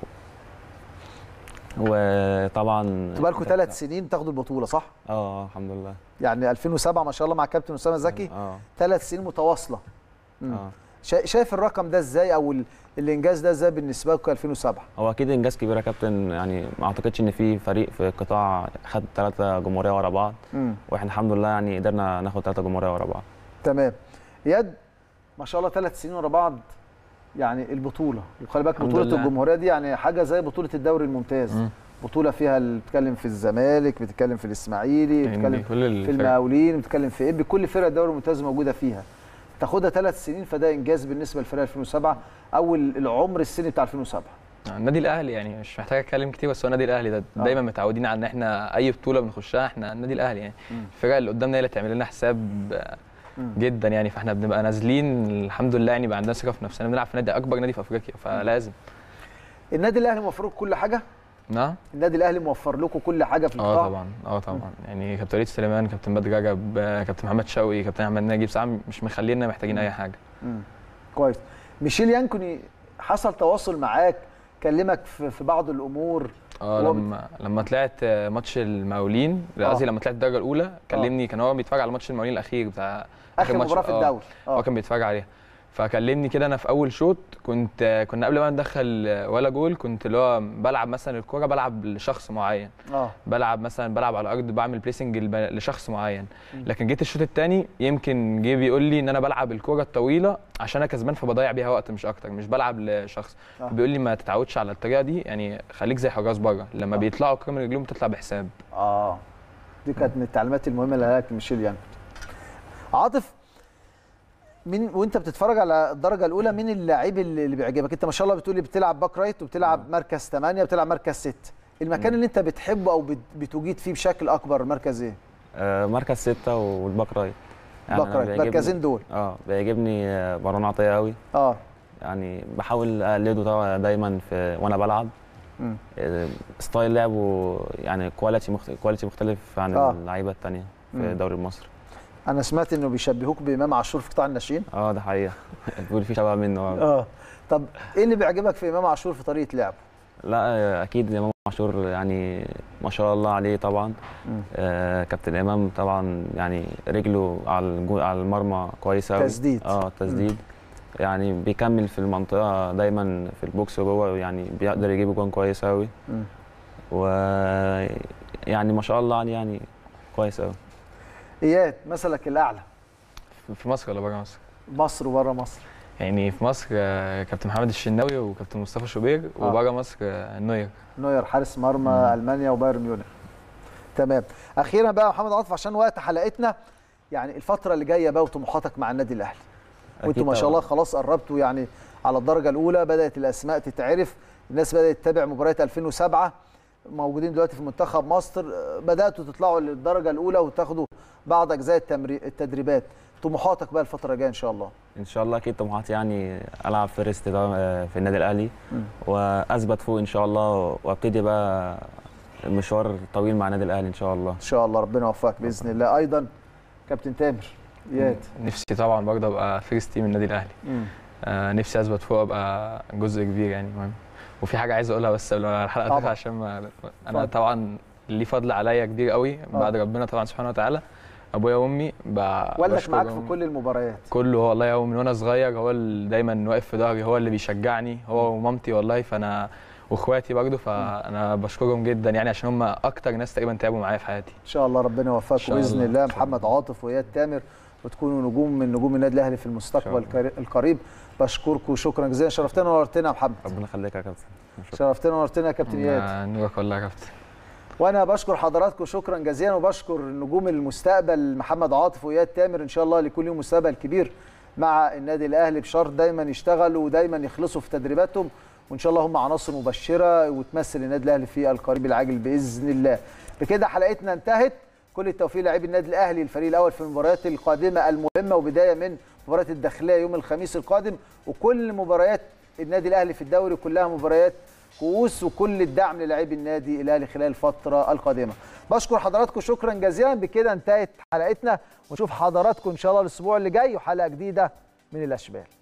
وطبعا انتوا بقالكم ثلاث سنين تاخدوا البطوله صح؟ اه الحمد لله يعني 2007 ما شاء الله مع كابتن اسامه زكي اه ثلاث سنين متواصله مم. اه شا- شايف الرقم ده ازاي او ال- الانجاز ده ازاي بالنسبه لكم 2007 هو اكيد انجاز كبير يا كابتن يعني ما اعتقدش ان في فريق في القطاع خد ثلاثه جمهوريه ورا بعض امم واحنا الحمد لله يعني قدرنا ناخد ثلاثه جمهوريه ورا بعض تمام اياد ما شاء الله ثلاث سنين ورا بعض يعني البطوله وخلي بالك الحمد بطوله لله. الجمهوريه دي يعني حاجه زي بطوله الدوري الممتاز مم. بطوله فيها اللي بتتكلم في الزمالك بتتكلم في الاسماعيلي يعني بتتكلم كل في الفرق المقاولين بتتكلم في ايه كل فرق الدوري الممتاز موجوده فيها تاخدها ثلاث سنين فده انجاز بالنسبه لفريق 2007 او العمر السني بتاع 2007 النادي الاهلي يعني مش محتاج اتكلم كتير بس هو النادي الاهلي ده آه. دايما متعودين على ان احنا اي بطوله بنخشها احنا النادي الاهلي يعني مم. الفرق اللي قدامنا هي اللي تعمل لنا حساب آه، مم. جدا يعني فاحنا بنبقى نازلين الحمد لله يعني بقى عندنا ثقه في نفسنا بنلعب في نادي اكبر نادي في افريقيا فلازم النادي الاهلي موفر لكم كل حاجه نعم النادي الاهلي موفر لكم كل حاجه في القطاع اه طبعا اه طبعا يعني كابتن وليد سليمان كابتن بدر رجب آه، كابتن محمد شوقي كابتن احمد ناجي بصراحه مش مخلينا محتاجين اي حاجه مم. كويس ميشيل يانكوني حصل تواصل معاك كلمك في في بعض الامور اه هو لما لما طلعت آه، ماتش المقاولين آه. قصدي لما طلعت الدرجه الاولى كلمني كان هو بيتفرج على ماتش المقاولين الاخير بتاع اخر ماتش- مباراه في آه. الدوري هو كان بيتفرج عليها فكلمني كده انا في اول شوط كنت كنا قبل ما ندخل ولا جول كنت اللي هو بلعب مثلا الكوره بلعب لشخص معين اه بلعب مثلا بلعب على الارض بعمل بليسنج الب- لشخص معين لكن جيت الشوط الثاني يمكن جه بيقول لي ان انا بلعب الكوره الطويله عشان انا كسبان فبضيع بيها وقت مش اكتر مش بلعب لشخص آه. بيقول لي ما تتعودش على الطريقه دي يعني خليك زي حراس بره لما آه. بيطلعوا الكوره من رجلهم بتطلع بحساب اه دي كانت من التعليمات المهمه اللي قالها لك ميشيل يانكوني عاطف مين وانت بتتفرج على الدرجه الاولى مين اللاعب اللي اللي بيعجبك انت ما شاء الله بتقولي بتلعب باك رايت وبتلعب مركز 8 وبتلعب مركز 6 المكان اللي انت بتحبه او بت- بتجيد فيه بشكل اكبر مركز ايه آه، مركز ستة والباك رايت يعني باك أنا رايت بيعجبني- مركزين دول اه بيعجبني آه، مروان عطية قوي اه يعني بحاول اقلده طبعا دايما في وانا بلعب مم. آه، ستايل لعبه يعني كواليتي مخت... كواليتي مختلف عن آه. اللعيبه الثانيه في مم. الدوري المصري انا سمعت انه بيشبهوك بامام عاشور في قطاع الناشئين اه ده حقيقه بيقول في شبه منه آه. اه طب ايه اللي بيعجبك في امام عاشور في طريقه لعبه لا آه، اكيد امام عاشور يعني ما شاء الله عليه طبعا مم. آه كابتن امام طبعا يعني رجله على الجو... على المرمى كويسه أوي. تسديد. اه تسديد يعني بيكمل في المنطقه دايما في البوكس وجوه يعني بيقدر يجيب جون كويس قوي مم. و يعني ما شاء الله عليه يعني كويس قوي اياد مثلك الاعلى في مصر ولا بره مصر مصر وبره مصر يعني في مصر آه، كابتن محمد الشناوي وكابتن مصطفى شوبير آه. وبره مصر آه، نوير نوير حارس مرمى مم. المانيا وبايرن ميونخ تمام اخيرا بقى يا محمد عاطف عشان وقت حلقتنا يعني الفتره اللي جايه بقى وطموحاتك مع النادي الاهلي وانتوا أكيد ما شاء طبعاً. الله خلاص قربتوا يعني على الدرجه الاولى بدات الاسماء تتعرف الناس بدات تتابع مباريات 2007 موجودين دلوقتي في منتخب مصر آه، بداتوا تطلعوا للدرجه الاولى وتاخدوا بعض اجزاء التمري... التدريبات طموحاتك بقى الفتره الجايه ان شاء الله ان شاء الله اكيد طموحاتي يعني العب فيرست ده آه، في النادي الاهلي مم. واثبت فوق ان شاء الله وابتدي بقى المشوار الطويل مع النادي الاهلي ان شاء الله ان شاء الله ربنا يوفقك باذن الله ايضا كابتن تامر اياد نفسي طبعا برضه ابقى فيرست تيم النادي الاهلي مم. آه نفسي اثبت فوق ابقى جزء كبير يعني مهم وفي حاجه عايز اقولها بس قبل ما الحلقه طبعاً. تخلص عشان ما انا اتفضل. طبعا ليه فضل عليا كبير قوي بعد ربنا طبعا سبحانه وتعالى ابويا وامي ب- والدك بشكرهم. معاك في كل المباريات كله هو والله هو من وانا صغير هو اللي دايما واقف في ظهري هو اللي بيشجعني هو ومامتي والله فانا واخواتي برضه فانا بشكرهم جدا يعني عشان هم اكتر ناس تقريبا تعبوا معايا في حياتي ان شاء الله ربنا يوفقكم شاء باذن الله. الله إن شاء محمد عاطف واياد تامر وتكونوا نجوم من نجوم النادي الاهلي في المستقبل شاء الله. القري- القريب بشكركم شكرا جزيلا شرفتنا ونورتنا يا محمد ربنا يخليك يا كابتن شكرا. شرفتنا ونورتنا يا كابتن اياد ما نورك والله يا كابتن وانا بشكر حضراتكم شكرا جزيلا وبشكر نجوم المستقبل محمد عاطف واياد تامر ان شاء الله ليكون لهم مستقبل كبير مع النادي الاهلي بشرط دايما يشتغلوا ودايما يخلصوا في تدريباتهم وان شاء الله هم عناصر مبشره وتمثل النادي الاهلي في القريب العاجل باذن الله بكده حلقتنا انتهت كل التوفيق لاعبي النادي الاهلي الفريق الاول في المباريات القادمه المهمه وبدايه من مباراه الداخليه يوم الخميس القادم وكل مباريات النادي الاهلي في الدوري كلها مباريات كؤوس وكل الدعم للاعبي النادي الاهلي خلال الفتره القادمه بشكر حضراتكم شكرا جزيلا بكده انتهت حلقتنا ونشوف حضراتكم ان شاء الله الاسبوع اللي جاي وحلقه جديده من الاشبال